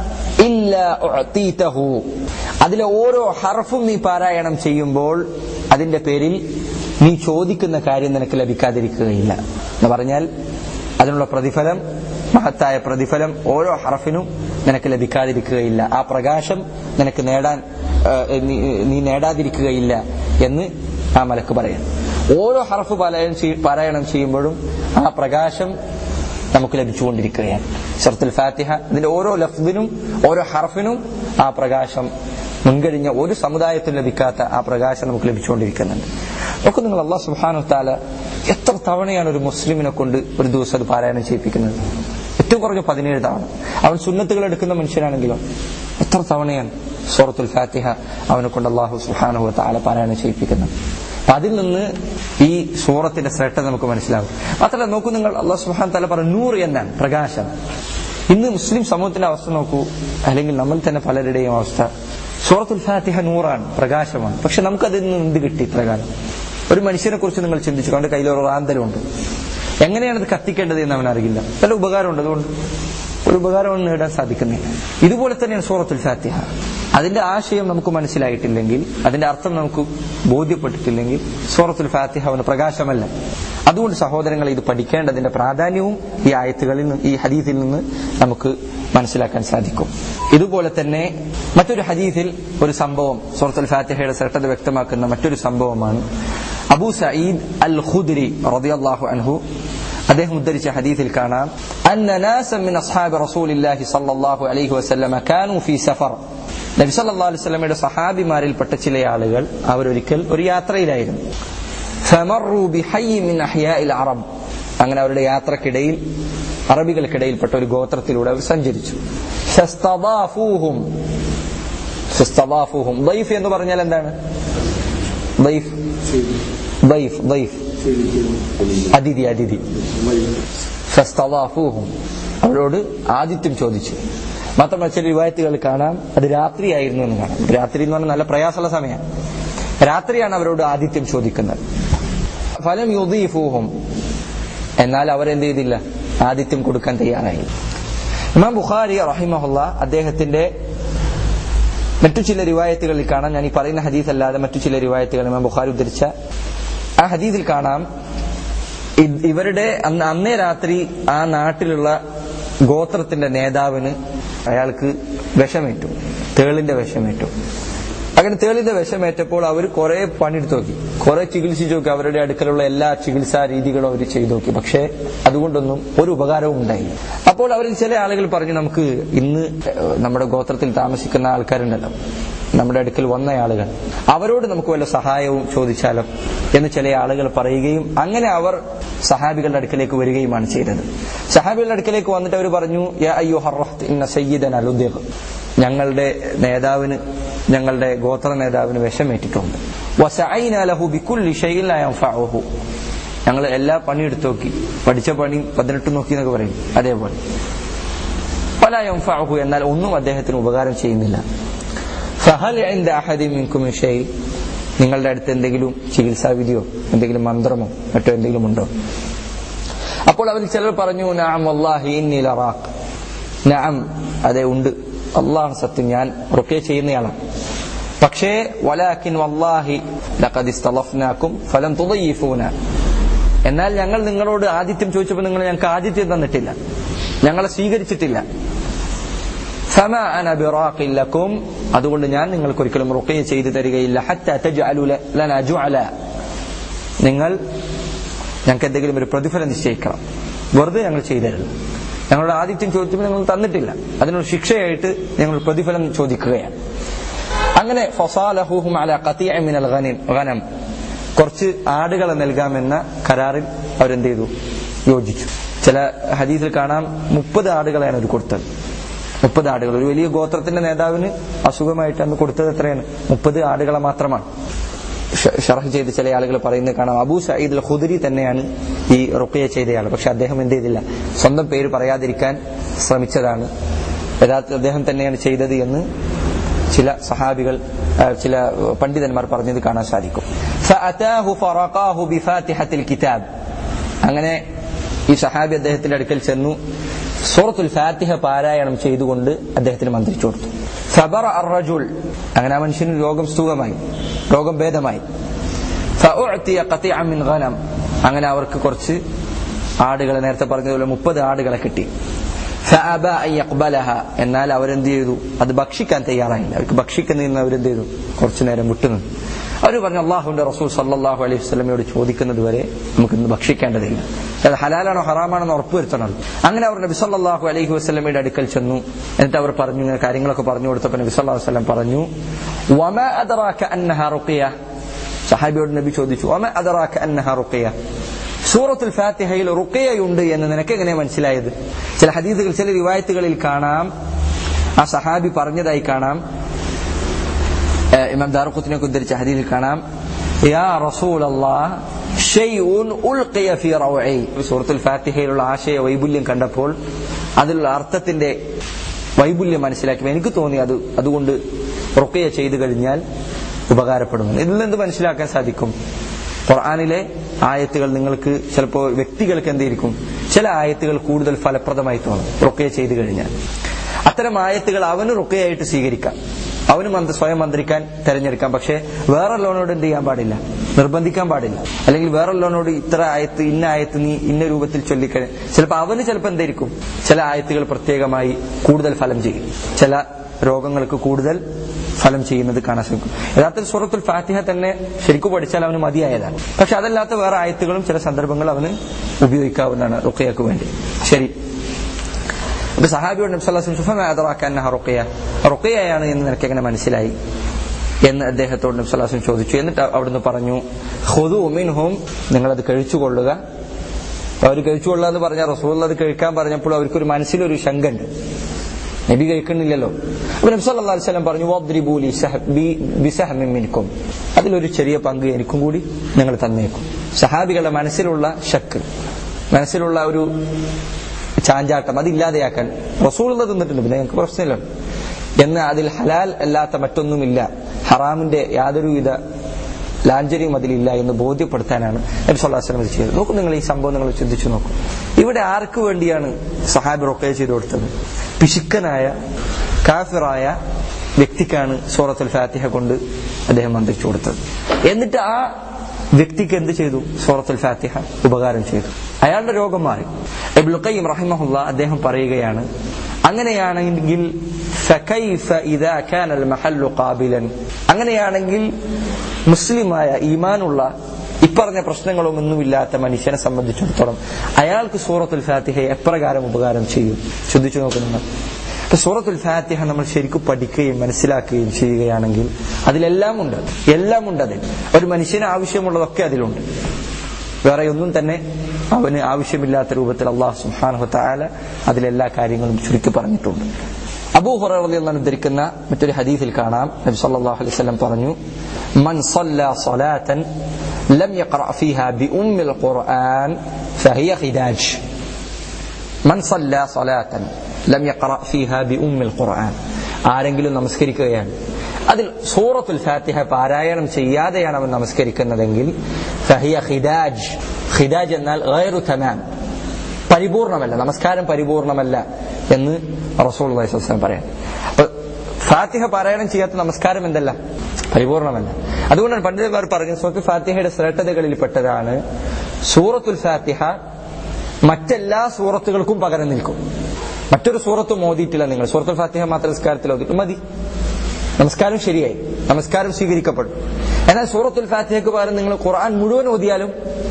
ഇല്ലാ ഉഅതീതഹു അതിലെ ഓരോ ഹർഫും നീ പാരായണം ചെയ്യുമ്പോൾ അതിന്റെ പേരിൽ നീ ചോദിക്കുന്ന കാര്യം നിനക്ക് ലഭിക്കാതിരിക്കുകയില്ല എന്ന് പറഞ്ഞാൽ അതിനുള്ള പ്രതിഫലം മഹത്തായ പ്രതിഫലം ഓരോ ഹറഫിനും നിനക്ക് ലഭിക്കാതിരിക്കുകയില്ല ആ പ്രകാശം നിനക്ക് നേടാൻ ആ, നീ- നീ നേടാതിരിക്കുകയില്ല എന്ന് ആ മലക്ക് പറയാം ഓരോ ഹറഫ് പാരായണം ചെയ്യ- പാരായണം ചെയ്യുമ്പോഴും ആ പ്രകാശം നമുക്ക് ലഭിച്ചുകൊണ്ടിരിക്കുകയാണ് സൂറത്തുൽ ഫാത്തിഹ ഇതിന്റെ ഓരോ ലഫ്ദിനും ഓരോ ഹർഫിനും ആ പ്രകാശം മുൻകഴിഞ്ഞ ഒരു സമുദായത്തിനും ലഭിക്കാത്ത ആ പ്രകാശം നമുക്ക് ലഭിച്ചുകൊണ്ടിരിക്കുന്നുണ്ട് നോക്കൂ നിങ്ങൾ അള്ളാഹ് സുബ്ഹാനഹു താല എത്ര തവണയാണ് ഒരു മുസ്ലിമിനെ കൊണ്ട് ഒരു ദിവസം അത് പാരായണം ചെയ്യിപ്പിക്കുന്നത് ഏറ്റവും കുറഞ്ഞ പതിനേഴ് തവണ അവൻ സുന്നത്തുകൾ എടുക്കുന്ന മനുഷ്യനാണെങ്കിലോ എത്ര തവണയാണ് സൂറത്തുൽ ഫാത്തിഹ അവനെ കൊണ്ട് അള്ളാഹു സുബ്ഹാനഹു താല പാരായണം ചെയ്യിപ്പിക്കുന്നത് അപ്പൊ അതിൽ നിന്ന് ഈ സൂറത്തിന്റെ ശ്രേഷ്ഠ നമുക്ക് മനസ്സിലാവും മാത്രമല്ല നോക്കൂ നിങ്ങൾ അള്ളാഹു സുബ്ഹാൻ തല പറഞ്ഞു നൂറ് എന്നാണ് പ്രകാശം ഇന്ന് മുസ്ലിം സമൂഹത്തിന്റെ അവസ്ഥ നോക്കൂ അല്ലെങ്കിൽ നമ്മൾ തന്നെ പലരുടെയും അവസ്ഥ സൂറത്തുൽ ഫാത്തിഹ നൂറാണ് പ്രകാശമാണ് പക്ഷെ നമുക്കതിൽ നിന്ന് എന്ത് കിട്ടി പ്രകാരം ഒരു മനുഷ്യനെ കുറിച്ച് നിങ്ങൾ ചിന്തിച്ചു അവന്റെ കയ്യിൽ ഒരു റാന്തലുണ്ട് എങ്ങനെയാണ് അത് കത്തിക്കേണ്ടത് എന്ന് അവൻ അറിയില്ല വല്ല ഉപകാരമുണ്ട് അതുകൊണ്ട് ഒരു ഉപകാരവും നേടാൻ സാധിക്കുന്നില്ല ഇതുപോലെ തന്നെയാണ് സൂറത്തുൽ ഫാത്തിഹ അതിന്റെ ആശയം നമുക്ക് മനസ്സിലായിട്ടില്ലെങ്കിൽ അതിന്റെ അർത്ഥം നമുക്ക് ബോധ്യപ്പെട്ടിട്ടില്ലെങ്കിൽ സൂറത്തുൽ ഫാത്തിഹ അവന് പ്രകാശമല്ല അതുകൊണ്ട് സഹോദരങ്ങൾ ഇത് പഠിക്കേണ്ടതിന്റെ പ്രാധാന്യവും ഈ ആയത്തുകളിൽ നിന്ന് ഈ ഹദീസിൽ നിന്ന് നമുക്ക് മനസ്സിലാക്കാൻ സാധിക്കും ഇതുപോലെ തന്നെ മറ്റൊരു ഹദീസിൽ ഒരു സംഭവം സൂറത്തുൽ ഫാത്തിഹയുടെ ശ്രദ്ധ വ്യക്തമാക്കുന്ന മറ്റൊരു സംഭവമാണ് അബൂ സഈദ് അൽ ഖുദ്രി റളിയല്ലാഹു അൻഹു അദ്ദേഹം ഉദ്ധരിച്ച ഹദീസിൽ കാണാം അന്ന നാസം മിൻ അസ്ഹാബി റസൂലില്ലാഹി സ്വല്ലല്ലാഹു അലൈഹി വസല്ലമ കാനൂ ഫീ സഫർ നബി സല്ലല്ലാഹു അലൈഹി വസല്ലമയുടെ സഹാബിമാരിൽപ്പെട്ട ചില ആളുകൾ അവരൊരിക്കൽ ഒരു യാത്രയിലായിരുന്നു ഫമറു ബിഹയ്യ മിൻ അഹ്യാഇൽ അറബ് അങ്ങനെ അവരുടെ യാത്രക്കിടയിൽ അറബികൾക്കിടയിൽപ്പെട്ട ഒരു ഗോത്രത്തിലൂടെ അവർ സഞ്ചരിച്ചു ഫസ്തദാഫൂഹും ഫസ്തദാഫൂഹും ദൈഫ് എന്ന് പറഞ്ഞാൽ എന്താണ് ദൈഫ് ദൈഫ് ദൈഫ് അതിഥി അതിഥി ഫസ്തദാഫൂഹും അവരോട് ആദിത്യം ചോദിച്ചു മാത്രമല്ല ചില റിവായത്തുകൾ കാണാം അത് രാത്രിയായിരുന്നു എന്ന് കാണാം രാത്രി എന്ന് പറഞ്ഞാൽ നല്ല പ്രയാസമുള്ള സമയമാണ് രാത്രിയാണ് അവരോട് ആദിത്യം ചോദിക്കുന്നത് ഫലം യുദീഫൂഹും എന്നാൽ അവരെന്ത് ചെയ്തില്ല ആദിത്യം കൊടുക്കാൻ തയ്യാറായി ഇമാം ബുഖാരി റഹിമഹുല്ല അദ്ദേഹത്തിന്റെ മറ്റു ചില റിവായത്തുകളിൽ കാണാം ഞാൻ ഈ പറയുന്ന ഹദീസ് അല്ലാതെ മറ്റു ചില റിവായത്തുകൾ ഇമാം ബുഖാരി ഉദ്ധരിച്ച ആ ഹദീസിൽ കാണാം ഇ- ഇവരുടെ അന്ന് അന്നേ രാത്രി ആ നാട്ടിലുള്ള ഗോത്രത്തിന്റെ നേതാവിന് അയാൾക്ക് വിഷമേറ്റു തേളിന്റെ വിഷമേറ്റു അങ്ങനെ തേളിന്റെ വിഷമേറ്റപ്പോൾ അവർ കുറെ പണിയെടുത്ത് നോക്കി കുറെ ചികിത്സിച്ച് നോക്കി അവരുടെ അടുക്കലുള്ള എല്ലാ ചികിത്സാ രീതികളും അവർ ചെയ്തു നോക്കി പക്ഷേ അതുകൊണ്ടൊന്നും ഒരു ഉപകാരവും ഉണ്ടായില്ല അപ്പോൾ അവരിൽ ചില ആളുകൾ പറഞ്ഞു നമുക്ക് ഇന്ന് ഏഹ്, നമ്മുടെ ഗോത്രത്തിൽ താമസിക്കുന്ന ആൾക്കാരുണ്ടല്ലോ നമ്മുടെ അടുക്കൽ വന്ന ആളുകൾ അവരോട് നമുക്ക് വല്ല സഹായവും ചോദിച്ചാലോ എന്ന് ചില ആളുകൾ പറയുകയും അങ്ങനെ അവർ സഹാബികളുടെ അടുക്കലേക്ക് വരികയുമാണ് ചെയ്തത് സഹാബികളുടെ അടുക്കലേക്ക് വന്നിട്ട് അവർ പറഞ്ഞു യാ അയ്യോ ഹർറഹ്ത് ഇന്ന സയ്യിദന ലുദിഖ് ഞങ്ങളുടെ നേതാവിന് ഞങ്ങളുടെ ഗോത്ര നേതാവിന് വിഷമേറ്റിട്ടുണ്ട് വസഅയ്ന ലഹു ബിക്കുല്ലി ഷൈഇൻ ലാ യൻഫഉഹു ഞങ്ങൾ എല്ലാ പണിയും എടുത്തു നോക്കി പഠിച്ച പണി പതിനെട്ട് നോക്കി എന്നൊക്കെ പറയും അതേപോലെ പല യംഫഅഹു എന്നാൽ ഒന്നും അദ്ദേഹത്തിന് ഉപകാരം ചെയ്യുന്നില്ല ഫഹൽ ഇൻദ അഹദി മിൻകും മിൻ ഷൈ നിങ്ങളുടെ അടുത്ത് എന്തെങ്കിലും ചികിത്സാവിധിയോ എന്തെങ്കിലും മന്ത്രമോ മറ്റോ എന്തെങ്കിലും ഉണ്ടോ അപ്പോൾ അവർ ചിലർ പറഞ്ഞു നഅം വല്ലാഹി ഇന്നി ലറാഖ് നഅം അതെ ഉണ്ട് അള്ളാഹ് സത്യം ഞാൻ റുക്കേ ചെയ്യുന്നയാളാണ് പക്ഷേ വലാക്കിൻ വല്ലാഹി ലഖദ് ഇസ്തലഫ്നാക്കും ഫലം തുദയ്യിഫൂന എന്നാൽ ഞങ്ങൾ നിങ്ങളോട് ആദിത്യം ചോദിച്ചപ്പോൾ നിങ്ങൾ ഞങ്ങൾക്ക് ആദിത്യം തന്നിട്ടില്ല ഞങ്ങളെ സ്വീകരിച്ചിട്ടില്ല ഫമ അന ബിറാഖിൻ ലക്കും അതുകൊണ്ട് ഞാൻ നിങ്ങൾക്ക് ഒരിക്കലും റുഖിയ ചെയ്തു തരികയില്ല ഹത്ത തജ്അലു ലനാ ജുഅല നിങ്ങൾ ഞങ്ങൾക്ക് എന്തെങ്കിലും ഒരു പ്രതിഫലം നിശ്ചയിക്കണം വെറുതെ ഞങ്ങൾ ചെയ്തരുത് ഞങ്ങളുടെ ആദിത്യം ചോദിച്ചപ്പോൾ നിങ്ങൾ തന്നിട്ടില്ല അതിനൊരു ശിക്ഷയായിട്ട് ഞങ്ങൾ പ്രതിഫലം ചോദിക്കുകയാണ് അങ്ങനെ ഫസാലഹുഹും അല ഖതിഅ മിനൽ ഗനിം ഗനം കുറച്ച് ആടുകളെ നൽകാമെന്ന കരാറിൽ അവരെന്ത് ചെയ്തു യോജിച്ചു ചില ഹദീസിൽ കാണാം മുപ്പത് ആടുകളെയാണ് അവർ കൊടുത്തത് മുപ്പത് ആടുകൾ ഒരു വലിയ ഗോത്രത്തിന്റെ നേതാവിന് അസുഖമായിട്ട് അന്ന് കൊടുത്തത് എത്രയാണ് മുപ്പത് ആടുകളെ മാത്രമാണ് ഷ- ഷറഹ് ചെയ്ത് ചില ആളുകൾ പറയുന്നത് കാണാം അബൂ സയ്യിദ് അൽ ഖുദരി തന്നെയാണ് ഈ റുഖിയ ചെയ്തയാൾ പക്ഷെ അദ്ദേഹം എന്ത് ചെയ്തില്ല സ്വന്തം പേര് പറയാതിരിക്കാൻ ശ്രമിച്ചതാണ് യഥാർത്ഥ അദ്ദേഹം തന്നെയാണ് ചെയ്തത് എന്ന് ചില സഹാബികൾ ആ, ചില പണ്ഡിതന്മാർ പറഞ്ഞത് കാണാൻ സാധിക്കും فأتاه فرقاه بفاتحة الكتاب അങ്ങനെ ഈ സഹാബി അദ്ദേഹത്തിന്റെ അടുക്കൽ ചെന്നു സൂറത്തുൽ ഫാത്തിഹ പാരായണം ചെയ്തുകൊണ്ട് അദ്ദേഹത്തിന് മന്ത്രിച്ചു കൊടുത്തു ഫബറ അർറജുൽ അങ്ങനെ ആ മനുഷ്യന് രോഗം സ്ഥൂലമായി രോഗം ഭേദമായി فأعطي قطيعا من غنم അങ്ങനെ അവർക്ക് കുറച്ച് ആടുകളെ നേരത്തെ പറഞ്ഞതുപോലെ മുപ്പത് ആടുകളെ കിട്ടി فأبى أن يقبلها എന്നാൽ അവരെന്ത് ചെയ്തു അത് ഭക്ഷിക്കാൻ തയ്യാറായില്ല അവർക്ക് ഭക്ഷിക്കുന്നതിന് അവരെന്ത് ചെയ്തു കുറച്ചു നേരം വിട്ടുനിന്നു അവർ പറഞ്ഞു അള്ളാഹുന്റെ റസൂൽ സല്ലാഹു അലൈഹി വസ്ലമയോട് ചോദിക്കുന്നത് വരെ നമുക്ക് ഇന്ന് ഭക്ഷിക്കേണ്ടതില്ല അത് ഹലാലാണോ ഹറാമാണെന്ന് ഉറപ്പുവരുത്തണം അങ്ങനെ അവർ നബി സല്ലാഹു അലൈഹി വസ്ലമയുടെ അടുക്കൽ ചെന്നു എന്നിട്ട് അവർ പറഞ്ഞു ഇങ്ങനെ കാര്യങ്ങളൊക്കെ പറഞ്ഞു കൊടുത്തപ്പോൾ നബി സല്ലാഹു വസ്ലം പറഞ്ഞു വമ അദറാക അന്നഹ റുഖിയ സഹാബിയോട് നബി ചോദിച്ചു വമ അദറാക അന്നഹ റുഖിയ സൂറത്തുൽ ഫാത്തിഹയിൽ റുഖിയയുണ്ട് എന്ന് നിനക്ക് എങ്ങനെ മനസ്സിലായത് ചില ഹദീസുകൾ ചില റിവായത്തുകളിൽ കാണാം ആ സഹാബി പറഞ്ഞതായി കാണാം ഏഹ് ഇമാം ദാറുഖുത്തിനെ ഉദ്ധരിച്ച ഹദീസിൽ കാണാം യാ റസൂലല്ലാഹ് ഷൈഉൻ ഉൽഖിയ ഫീ റൗഇ സൂറത്തുൽ ഫാത്തിഹയിലുള്ള ആശയ വൈപുല്യം കണ്ടപ്പോൾ അതിലുള്ള അർത്ഥത്തിന്റെ വൈപുല്യം മനസ്സിലാക്കി എനിക്ക് തോന്നി അത് അതുകൊണ്ട് റുഖിയ ചെയ്തു കഴിഞ്ഞാൽ ഉപകാരപ്പെടുമെന്ന് ഇതിൽ നിന്ന് മനസ്സിലാക്കാൻ സാധിക്കും ഖുർആാനിലെ ആയത്തുകൾ നിങ്ങൾക്ക് ചിലപ്പോൾ വ്യക്തികൾക്ക് എന്തായിരിക്കും ചില ആയത്തുകൾ കൂടുതൽ ഫലപ്രദമായി തോന്നും റുക്കയ ചെയ്തു കഴിഞ്ഞാൽ അത്തരം ആയത്തുകൾ അവന് റുക്കയായിട്ട് സ്വീകരിക്കാം അവന് മന്ത്ര സ്വയം മന്ത്രിക്കാൻ തെരഞ്ഞെടുക്കാം പക്ഷേ വേറെല്ലോനോട് എന്ത് ചെയ്യാൻ പാടില്ല നിർബന്ധിക്കാൻ പാടില്ല അല്ലെങ്കിൽ വേറെല്ലോനോട് ഇത്ര ആയത്ത് ഇന്ന ആയത്ത് നീ ഇന്ന രൂപത്തിൽ ചൊല്ലിക്കഴിഞ്ഞ ചിലപ്പോൾ അവന് ചിലപ്പോൾ എന്തായിരിക്കും ചില ആയത്തുകൾ പ്രത്യേകമായി കൂടുതൽ ഫലം ചെയ്യും ചില രോഗങ്ങൾക്ക് കൂടുതൽ ഫലം ചെയ്യുന്നത് കാണാൻ ശ്രമിക്കും യഥാർത്ഥത്തിൽ സൂറത്തുൽ ഫാത്തിഹ തന്നെ ശരിക്കും പഠിച്ചാൽ അവന് മതിയായതാണ് പക്ഷെ അതല്ലാത്ത വേറെ ആയത്തുകളും ചില സന്ദർഭങ്ങൾ അവന് ഉപയോഗിക്കാവുന്നതാണ് റുക്കയക്ക് വേണ്ടി ശരി അപ്പൊ സഹാബിയോട് നബ്സല്ലാസ്ലം റുക്കയ റുക്കയാണ് എന്ന് നിനക്ക് എങ്ങനെ മനസ്സിലായി എന്ന് അദ്ദേഹത്തോട് നബ്സല്ലാസ്ലം ചോദിച്ചു എന്നിട്ട് അവിടുന്ന് പറഞ്ഞു ഹുദു മിൻഹും നിങ്ങളത് കഴിച്ചുകൊള്ളുക അവർ കഴിച്ചുകൊള്ളുക എന്ന് പറഞ്ഞാൽ റസൂൽ അത് കഴിക്കാൻ പറഞ്ഞപ്പോൾ അവർക്കൊരു മനസ്സിലൊരു ശങ്കുണ്ട് നബി കഴിക്കണില്ലല്ലോ അപ്പൊ നബി സല്ലല്ലാഹു അലൈഹി വസല്ലം പറഞ്ഞു വദ്രിബൂലി ബിസഹമിൻ മിൻകും അതിലൊരു ചെറിയ പങ്ക് എനിക്കും കൂടി നിങ്ങൾ തന്നേക്കും സഹാബികളുടെ മനസ്സിലുള്ള ശക്ക് മനസ്സിലുള്ള ഒരു ചാഞ്ചാട്ടം അതില്ലാതെയാക്കാൻ റസൂൾ തിന്നിട്ടുണ്ട് പിന്നെ ഞങ്ങൾക്ക് പ്രശ്നമില്ല എന്ന് അതിൽ ഹലാൽ അല്ലാത്ത മറ്റൊന്നുമില്ല ഹറാമിന്റെ യാതൊരുവിധ ലാഞ്ചരിയും അതിലില്ല എന്ന് ബോധ്യപ്പെടുത്താനാണ് നബി സല്ലല്ലാഹു അലൈഹി വസല്ലം ചെയ്തത് നോക്കൂ നിങ്ങൾ ഈ സംഭവം നിങ്ങൾ ചിന്തിച്ചു നോക്കൂ ഇവിടെ ആർക്ക് വേണ്ടിയാണ് സഹാബി റൊക്കയ ചെയ്തു കൊടുത്തത് പിശുക്കനായ കാഫിറായ വ്യക്തിക്കാണ് സൂറത്തുൽ ഫാത്തിഹ കൊണ്ട് അദ്ദേഹം മന്ത്രിച്ചു കൊടുത്തത് എന്നിട്ട് ആ വ്യക്തിക്ക് എന്ത് ചെയ്തു സൂറത്തുൽ ഫാത്തിഹ ഉപകാരം ചെയ്തു അയാളുടെ രോഗം മാറി ഇബ്നുൽ ഖയ്യിം റഹിമഹുല്ല അദ്ദേഹം പറയുകയാണ് അങ്ങനെയാണെങ്കിൽ فكيف إذا كان المحل قابلا അങ്ങനെയാണെങ്കിൽ മുസ്ലിമായ ഈമാനുള്ള ഇപ്പറഞ്ഞ പ്രശ്നങ്ങളൊന്നുമില്ലാത്ത മനുഷ്യനെ സംബന്ധിച്ചിടത്തോളം അയാൾക്ക് സൂറത്തുൽ ഫാത്തിഹ എപ്രകാരം ഉപകാരം ചെയ്യും ചിന്തിച്ചു നോക്കുന്നു അപ്പൊ സൂറത്തുൽ ഫാത്തിഹ നമ്മൾ ശരിക്കും പഠിക്കുകയും മനസ്സിലാക്കുകയും ചെയ്യുകയാണെങ്കിൽ അതിലെല്ലാം ഉണ്ട് എല്ലാം ഉണ്ട് അതിൽ ഒരു മനുഷ്യന് ആവശ്യമുള്ളതൊക്കെ അതിലുണ്ട് വേറെ ഒന്നും തന്നെ അവന് ആവശ്യമില്ലാത്ത രൂപത്തിൽ അള്ളാഹു സുഹാനഹു താല അതിലെല്ലാ കാര്യങ്ങളും ചുരുക്കി പറഞ്ഞിട്ടുണ്ട് അബൂ ഹുറൈറ ഉദ്ധരിക്കുന്ന മറ്റൊരു ഹദീസിൽ കാണാം നബി സല്ലല്ലാഹു അലൈഹി വസല്ലം പറഞ്ഞു മൻ സല്ല സ്വലാത്തൻ ലം യഖറഅ ഫീഹാ ബിഉമ്മിൽ ഖുർആൻ ഫഹിയ ഖിദാജ് മൻ സല്ല സ്വലാത്തൻ ലം യഖറഅ ഫീഹാ ബിഉമ്മിൽ ഖുർആൻ ആരെങ്കിലും നമസ്കരിക്കുകയാണ് അതിൽ സൂറത്തുൽ ഫാത്തിഹ പാരായണം ചെയ്യാതെയാണ് അവൻ നമസ്കരിക്കുന്നതെങ്കിൽ ഫഹിയ ഖിദാജ് ഖിദാജ് എന്നാൽ ഗൈറു തമാം പരിപൂർണമല്ല നമസ്കാരം പരിപൂർണമല്ല എന്ന് റസൂൽ വസ്ലം പറയാം അപ്പൊ ഫാത്തിഹ പാരായണം ചെയ്യാത്ത നമസ്കാരം എന്തല്ല പരിപൂർണമല്ല അതുകൊണ്ടാണ് പണ്ഡിതന്മാർ പറഞ്ഞത് സൂറത്തുൽ ഫാത്തിഹയുടെ ശ്രേഷ്ഠതകളിൽ പെട്ടതാണ് സൂറത്തുൽ ഫാത്തിഹ മറ്റെല്ലാ സൂറത്തുകൾക്കും പകരം നിൽക്കും മറ്റൊരു സൂറത്തും ഓതിയിട്ടില്ല നിങ്ങൾ സൂറത്തുൽ ഫാത്തിഹ മാത്രം നമസ്കാരത്തിൽ ഓതിയിട്ട് മതി നമസ്കാരം ശരിയായി നമസ്കാരം സ്വീകരിക്കപ്പെടും എന്നാൽ സൂറത്തുൽ ഫാത്തിഹയ്ക്ക് പകരം നിങ്ങൾ ഖുർആൻ മുഴുവൻ ഓതിയാലും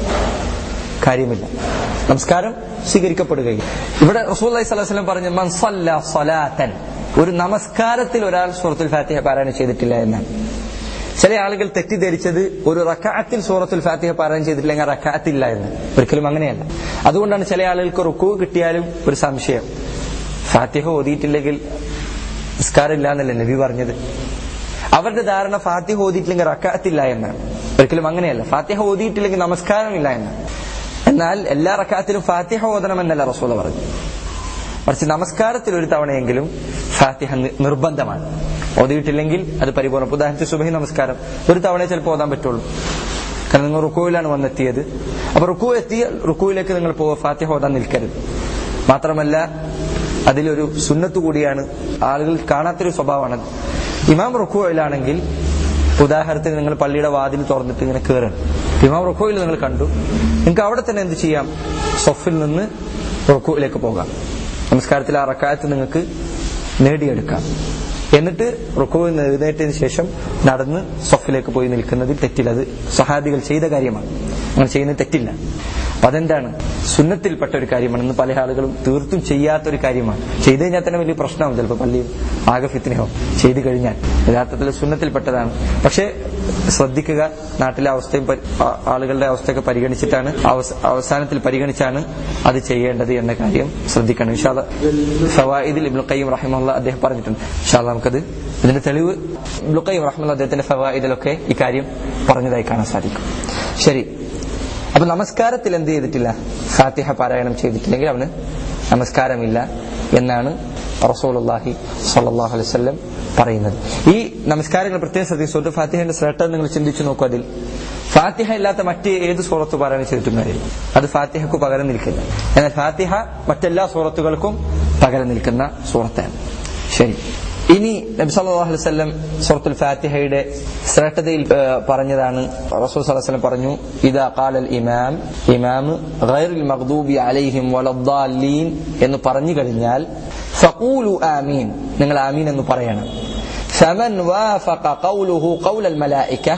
കാര്യമില്ല നമസ്കാരം സ്വീകരിക്കപ്പെടുകയും ഇവിടെ റസൂൽ സ്വലം പറഞ്ഞു മൻ സല്ല സലാത്തൻ ഒരു നമസ്കാരത്തിൽ ഒരാൾ സൂറത്തുൽ ഫാത്തിഹ പാരായണം ചെയ്തിട്ടില്ല എന്നാണ് ചില ആളുകൾ തെറ്റിദ്ധരിച്ചത് ഒരു റക്കാത്തിൽ സൂറത്തുൽ ഫാത്തിഹ പാരായണം ചെയ്തിട്ടില്ലെങ്കിൽ റക്കാത്തില്ല എന്ന് ഒരിക്കലും അങ്ങനെയല്ല അതുകൊണ്ടാണ് ചില ആളുകൾക്ക് റുക്കു കിട്ടിയാലും ഒരു സംശയം ഫാത്തിഹ ഓതിയിട്ടില്ലെങ്കിൽ നിസ്കാരം ഇല്ല എന്നല്ലേ നബി പറഞ്ഞത് അവരുടെ ധാരണ ഫാത്തിഹ ഓതിയിട്ടില്ലെങ്കിൽ റക്കാത്തില്ല എന്നാണ് ഒരിക്കലും അങ്ങനെയല്ല ഫാത്തിഹ ഓതിയിട്ടില്ലെങ്കിൽ നമസ്കാരമില്ല എന്നാണ് എന്നാൽ എല്ലാ റക്കാത്തിലും ഫാത്തിഹ ഓതണമെന്നല്ല റസൂല പറഞ്ഞു മറിച്ച് നമസ്കാരത്തിൽ ഒരു തവണയെങ്കിലും ഫാത്തിഹ നി- നിർബന്ധമാണ് ഓതിയിട്ടില്ലെങ്കിൽ അത് പരിപൂർണ്ണം ഇപ്പൊ ഉദാഹരണത്തിന് സുബഹി നമസ്കാരം ഒരു തവണയെ ചിലപ്പോൾ ഓതാൻ പറ്റുള്ളൂ കാരണം നിങ്ങൾ റുക്കുവിലാണ് വന്നെത്തിയത് അപ്പൊ റുക്കു എത്തി റുക്കുവിലേക്ക് നിങ്ങൾ പോവുക ഫാത്തിഹ ഓതാൻ നിൽക്കരുത് മാത്രമല്ല അതിലൊരു സുന്നത്ത് കൂടിയാണ് ആളുകൾ കാണാത്തൊരു സ്വഭാവമാണ് ഇമാം റുക്കുവിലാണെങ്കിൽ ഉദാഹരണത്തിന് നിങ്ങൾ പള്ളിയുടെ വാതിൽ തുറന്നിട്ട് ഇങ്ങനെ കയറണം ഇമാം റുക്കുവിൽ നിങ്ങൾ കണ്ടു നിങ്ങൾക്ക് അവിടെ തന്നെ എന്ത് ചെയ്യാം സൊഫിൽ നിന്ന് റുക്കുവിലേക്ക് പോകാം നമസ്കാരത്തിൽ ആ റക്കായത്ത് നിങ്ങൾക്ക് നേടിയെടുക്കാം എന്നിട്ട് റുക്കുവിൽ നിന്ന് എഴുന്നേറ്റതിന് ശേഷം നടന്ന് സൊഫിലേക്ക് പോയി നിൽക്കുന്നതിൽ തെറ്റില്ല അത് സഹാബികൾ ചെയ്ത കാര്യമാണ് അങ്ങനെ ചെയ്യുന്നത് തെറ്റില്ല അപ്പൊ അതെന്താണ് സുന്നത്തിൽപ്പെട്ട ഒരു കാര്യമാണ് ഇന്ന് പല ആളുകളും തീർത്തും ചെയ്യാത്ത ഒരു കാര്യമാണ് ചെയ്തു കഴിഞ്ഞാൽ തന്നെ വലിയ പ്രശ്നമാവും ചിലപ്പോൾ പള്ളിയിൽ ആകെ ഫിത്തിനയോ ചെയ്തു കഴിഞ്ഞാൽ യഥാർത്ഥത്തിൽ സുന്നത്തിൽപ്പെട്ടതാണ് പക്ഷേ ശ്രദ്ധിക്കുക നാട്ടിലെ അവസ്ഥയും പരി- ആ- ആളുകളുടെ അവസ്ഥയൊക്കെ പരിഗണിച്ചിട്ടാണ് അവസ- അവസാനത്തിൽ പരിഗണിച്ചാണ് അത് ചെയ്യേണ്ടത് എന്ന കാര്യം ശ്രദ്ധിക്കണം ഇൻഷാല്ല ഫവായിദിൽ ഇബ്നു ഖയ്യിം റഹിമുള്ള അദ്ദേഹം പറഞ്ഞിട്ടുണ്ട് ഇൻഷാല്ല നമുക്കത് ഇതിന്റെ തെളിവ് ഇബ്നു ഖയ്യിം റഹിമുള്ള അദ്ദേഹത്തിന്റെ ഫവായിദിലൊക്കെ ഇക്കാര്യം പറഞ്ഞതായി കാണാൻ സാധിക്കും ശരി അപ്പൊ നമസ്കാരത്തിൽ എന്ത് ചെയ്തിട്ടില്ല ഫാത്തിഹ പാരായണം ചെയ്തിട്ടില്ലെങ്കിൽ അവന് നമസ്കാരമില്ല എന്നാണ് റസൂലുള്ളാഹി സ്വല്ലല്ലാഹു അലൈഹി വസല്ലം പറയുന്നത് ഈ നമസ്കാരങ്ങൾ പ്രത്യേകം ശ്രദ്ധിച്ചു ഫാത്തിഹന്റെ ശ്രേഷ്ഠ നിങ്ങൾ ചിന്തിച്ചു നോക്കൂ അതിൽ ഫാത്തിഹ ഇല്ലാത്ത മറ്റ് ഏത് സൂറത്ത് പാരായണം ചെയ്തിട്ടും കാര്യമില്ല അത് ഫാത്തിഹക്ക് പകരം നിൽക്കില്ല എന്നാൽ ഫാത്തിഹ മറ്റെല്ലാ സൂറത്തുകൾക്കും പകരം നിൽക്കുന്ന സൂറത്താണ് ശരി ഇനി നബി സല്ലല്ലാഹു അലൈഹി വസല്ലം സൂറത്തുൽ ഫാത്തിഹയുടെ ശ്രേഷ്ഠതയിൽ ഏഹ്, പറഞ്ഞതാണ് റസൂൽ സല്ലല്ലാഹു അലൈഹി വസല്ലം പറഞ്ഞു ഇദാ ഖാലൽ ഇമാം ഇമാം ഗൈറുൽ മഗ്ദൂബി അലൈഹിം വലദ്ദാലീൻ എന്ന് പറഞ്ഞു കഴിഞ്ഞാൽ ഫഖൂലു ആമീൻ നിങ്ങൾ ആമീൻ എന്ന് പറയണം فمن وافق قوله قول الملائكة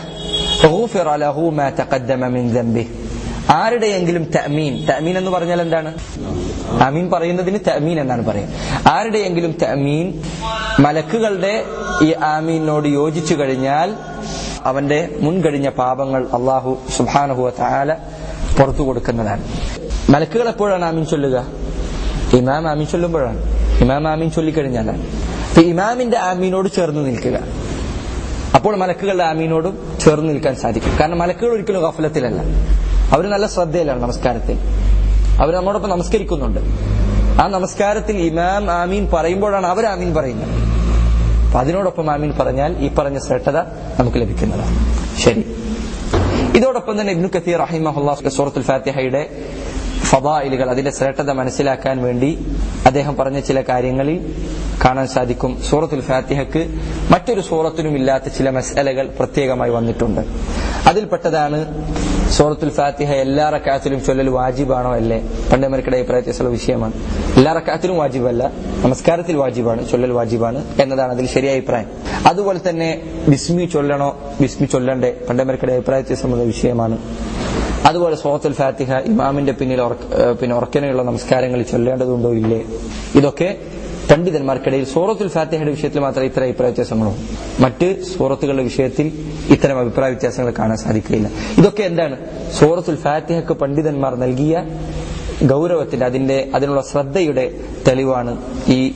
غفر له ما تقدم من ذنبه ആരുടെയെങ്കിലും തഅമീൻ തഅമീൻ എന്ന് പറഞ്ഞാൽ എന്താണ് അമീൻ പറയുന്നതിന് തഅമീൻ എന്നാണ് പറയുന്നത് ആരുടെയെങ്കിലും തഅമീൻ മലക്കുകളുടെ ഈ ആമീനോട് യോജിച്ചു കഴിഞ്ഞാൽ അവന്റെ മുൻകഴിഞ്ഞ പാപങ്ങൾ അള്ളാഹു സുബാനഹുവ താല പുറത്തു കൊടുക്കുന്നതാണ് മലക്കുകൾ എപ്പോഴാണ് ആമീൻ ചൊല്ലുക ഇമാം ആമീൻ ചൊല്ലുമ്പോഴാണ് ഇമാം ആമീൻ ചൊല്ലിക്കഴിഞ്ഞാലാണ് അപ്പൊ ഇമാമിന്റെ ആമീനോട് ചേർന്ന് നിൽക്കുക അപ്പോൾ മലക്കുകളുടെ ആമീനോടും ചേർന്ന് നിൽക്കാൻ സാധിക്കും കാരണം മലക്കുകൾ ഒരിക്കലും ഗഫലത്തിലല്ല അവർ നല്ല ശ്രദ്ധയിലാണ് നമസ്കാരത്തിൽ അവർ നമ്മോടൊപ്പം നമസ്കരിക്കുന്നുണ്ട് ആ നമസ്കാരത്തിൽ ഇമാം ആമീൻ പറയുമ്പോഴാണ് അവർ ആമീൻ പറയുന്നത് അപ്പൊ അതിനോടൊപ്പം ആമീൻ പറഞ്ഞാൽ ഈ പറഞ്ഞ ശ്രേഷ്ഠത നമുക്ക് ലഭിക്കുന്നതാണ് ശരി ഇതോടൊപ്പം തന്നെ ഇബ്നു കത്തീർ റഹിമഹുല്ലാ സൂറത്തുൽ ഫാത്തിഹയുടെ ഫവായിലുകൾ അതിന്റെ ശ്രേഷ്ഠത മനസ്സിലാക്കാൻ വേണ്ടി അദ്ദേഹം പറഞ്ഞ ചില കാര്യങ്ങളിൽ കാണാൻ സാധിക്കും സൂറത്തുൽ ഫാത്തിഹക്ക് മറ്റൊരു സൂറത്തിനും ഇല്ലാത്ത ചില മസലകൾ പ്രത്യേകമായി വന്നിട്ടുണ്ട് അതിൽപ്പെട്ടതാണ് സൂറത്തുൽ ഫാത്തിഹ എല്ലാ റക്കാത്തിലും ചൊല്ലൽ വാജിബാണോ അല്ലേ പണ്ഡിതന്മാർക്കിടെ അഭിപ്രായത്തിലുള്ള വിഷയമാണ് എല്ലാ റക്കാത്തിലും വാജിബല്ല നമസ്കാരത്തിൽ വാജിബാണ് ചൊല്ലൽ വാജിബാണ് എന്നതാണ് അതിൽ ശരിയായ അഭിപ്രായം അതുപോലെ തന്നെ ബിസ്മി ചൊല്ലണോ ബിസ്മി ചൊല്ലണ്ടേ പണ്ഡിതന്മാർക്കിടെ അഭിപ്രായത്തെ സംബന്ധിച്ച വിഷയമാണ് അതുപോലെ സൂറത്തുൽ ഫാത്തിഹ ഇമാമിന്റെ പിന്നിൽ ഉറക്ക- ഏഹ് പിന്നെ ഉറക്കനെയുള്ള നമസ്കാരങ്ങളിൽ ചൊല്ലേണ്ടതുണ്ടോ ഇല്ലേ ഇതൊക്കെ പണ്ഡിതന്മാർക്കിടയിൽ സൂറത്തുൽ ഫാത്തിഹയുടെ വിഷയത്തിൽ മാത്രമേ ഇത്തരം അഭിപ്രായ വ്യത്യാസങ്ങളോ മറ്റ് സൂറത്തുകളുടെ വിഷയത്തിൽ ഇത്തരം അഭിപ്രായ വ്യത്യാസങ്ങൾ കാണാൻ സാധിക്കുകയില്ല ഇതൊക്കെ എന്താണ് സൂറത്തുൽ ഫാത്തിഹക്ക് പണ്ഡിതന്മാർ നൽകിയ ഗൗരവത്തിന്റെ അതിന്റെ അതിനുള്ള ശ്രദ്ധയുടെ തെളിവാണ് ഈ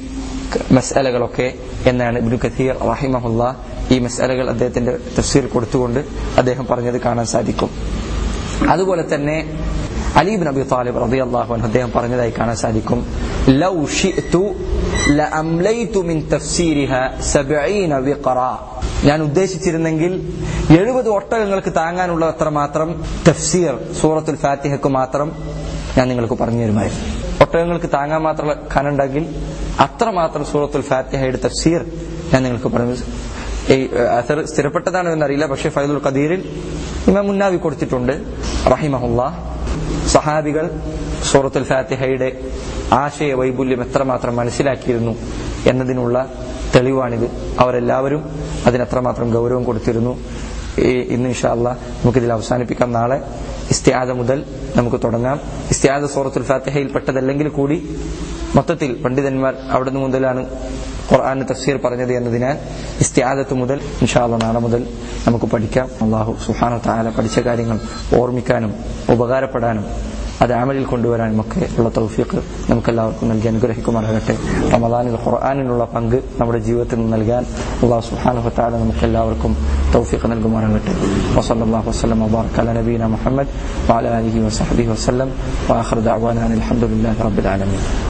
മസ്അലകളൊക്കെ എന്നാണ് ഇബ്നു കഥീർ റഹിമഹുല്ല ഈ മസ്അലകൾ അദ്ദേഹത്തിന്റെ തഫ്സീർ കൊടുത്തുകൊണ്ട് അദ്ദേഹം പറഞ്ഞത് കാണാൻ സാധിക്കും അതുപോലെ തന്നെ അലീബ് നബി താലിബ് റളിയല്ലാഹു അൻഹു അദ്ദേഹം പറഞ്ഞതായി കാണാൻ സാധിക്കും ലൗ ഷിഅ്തു ലഅംലൈതു മിൻ തഫ്സീരിഹ 70 വിഖറ ഞാൻ ഉദ്ദേശിച്ചിരുന്നെങ്കിൽ എഴുപത് ഒട്ടകങ്ങൾക്ക് താങ്ങാനുള്ള അത്ര മാത്രം തഫ്സീർ സൂറത്തുൽ ഫാത്തിഹക്ക് മാത്രം ഞാൻ നിങ്ങൾക്ക് പറഞ്ഞു തരുമായിരുന്നു ഒട്ടകങ്ങൾക്ക് താങ്ങാൻ മാത്രം കനുണ്ടെങ്കിൽ അത്രമാത്രം സൂറത്തുൽ ഫാത്തിഹയുടെ തഫ്സീർ ഞാൻ നിങ്ങൾക്ക് പറഞ്ഞു ഈ അസർ സ്ഥിരപ്പെട്ടതാണോ എന്നറിയില്ല പക്ഷേ ഫൈദുൽ ഖദീറിൽ ഇമാം മുന്നാവി കൊടുത്തിട്ടുണ്ട് റഹിമഹുല്ല സഹാബികൾ സൂറത്തുൽ ഫാത്തിഹയുടെ ആശയ വൈപുല്യം എത്രമാത്രം മനസ്സിലാക്കിയിരുന്നു എന്നതിനുള്ള തെളിവാണിത് അവരെല്ലാവരും അതിനെത്രമാത്രം ഗൗരവം കൊടുത്തിരുന്നു ഈ ഇന്ന് ഇൻഷാല്ല നമുക്കിതിൽ അവസാനിപ്പിക്കാം നാളെ ഇസ്തിയാദ മുതൽ നമുക്ക് തുടങ്ങാം ഇസ്തിയാദ സൂറത്തുൽ ഫാത്തിഹയിൽ പെട്ടതല്ലെങ്കിൽ കൂടി മൊത്തത്തിൽ പണ്ഡിതന്മാർ അവിടെ നിന്ന് മുതലാണ് ഖുർആാന് തഫ്സീർ പറഞ്ഞത് എന്നതിനാൽ ഇസ്തിയാദത്ത് മുതൽ ഇൻഷാല്ല നാളെ മുതൽ നമുക്ക് പഠിക്കാം അള്ളാഹു സുഹാന താല പഠിച്ച കാര്യങ്ങൾ ഓർമ്മിക്കാനും ഉപകാരപ്പെടാനും അത് അമലിൽ കൊണ്ടുവരാനും ഒക്കെ ഉള്ള തൗഫീഖ് നമുക്കെല്ലാവർക്കും നൽകി അനുഗ്രഹിക്കുമാറാകട്ടെ റമദാനിൽ ഖുർആാനിനുള്ള പങ്ക് നമ്മുടെ ജീവിതത്തിൽ നിന്ന് നൽകാൻ അള്ളാഹു സുഹാന താല നമുക്കെല്ലാവർക്കും തൗഫീഖ് നൽകുമാറാകട്ടെ വസല്ലാഹു വസ്ലം വബാർക്ക് അല നബീന മുഹമ്മദ് وعلى آله وصحبه وسلم وآخر دعوانا أن الحمد لله رب العالمين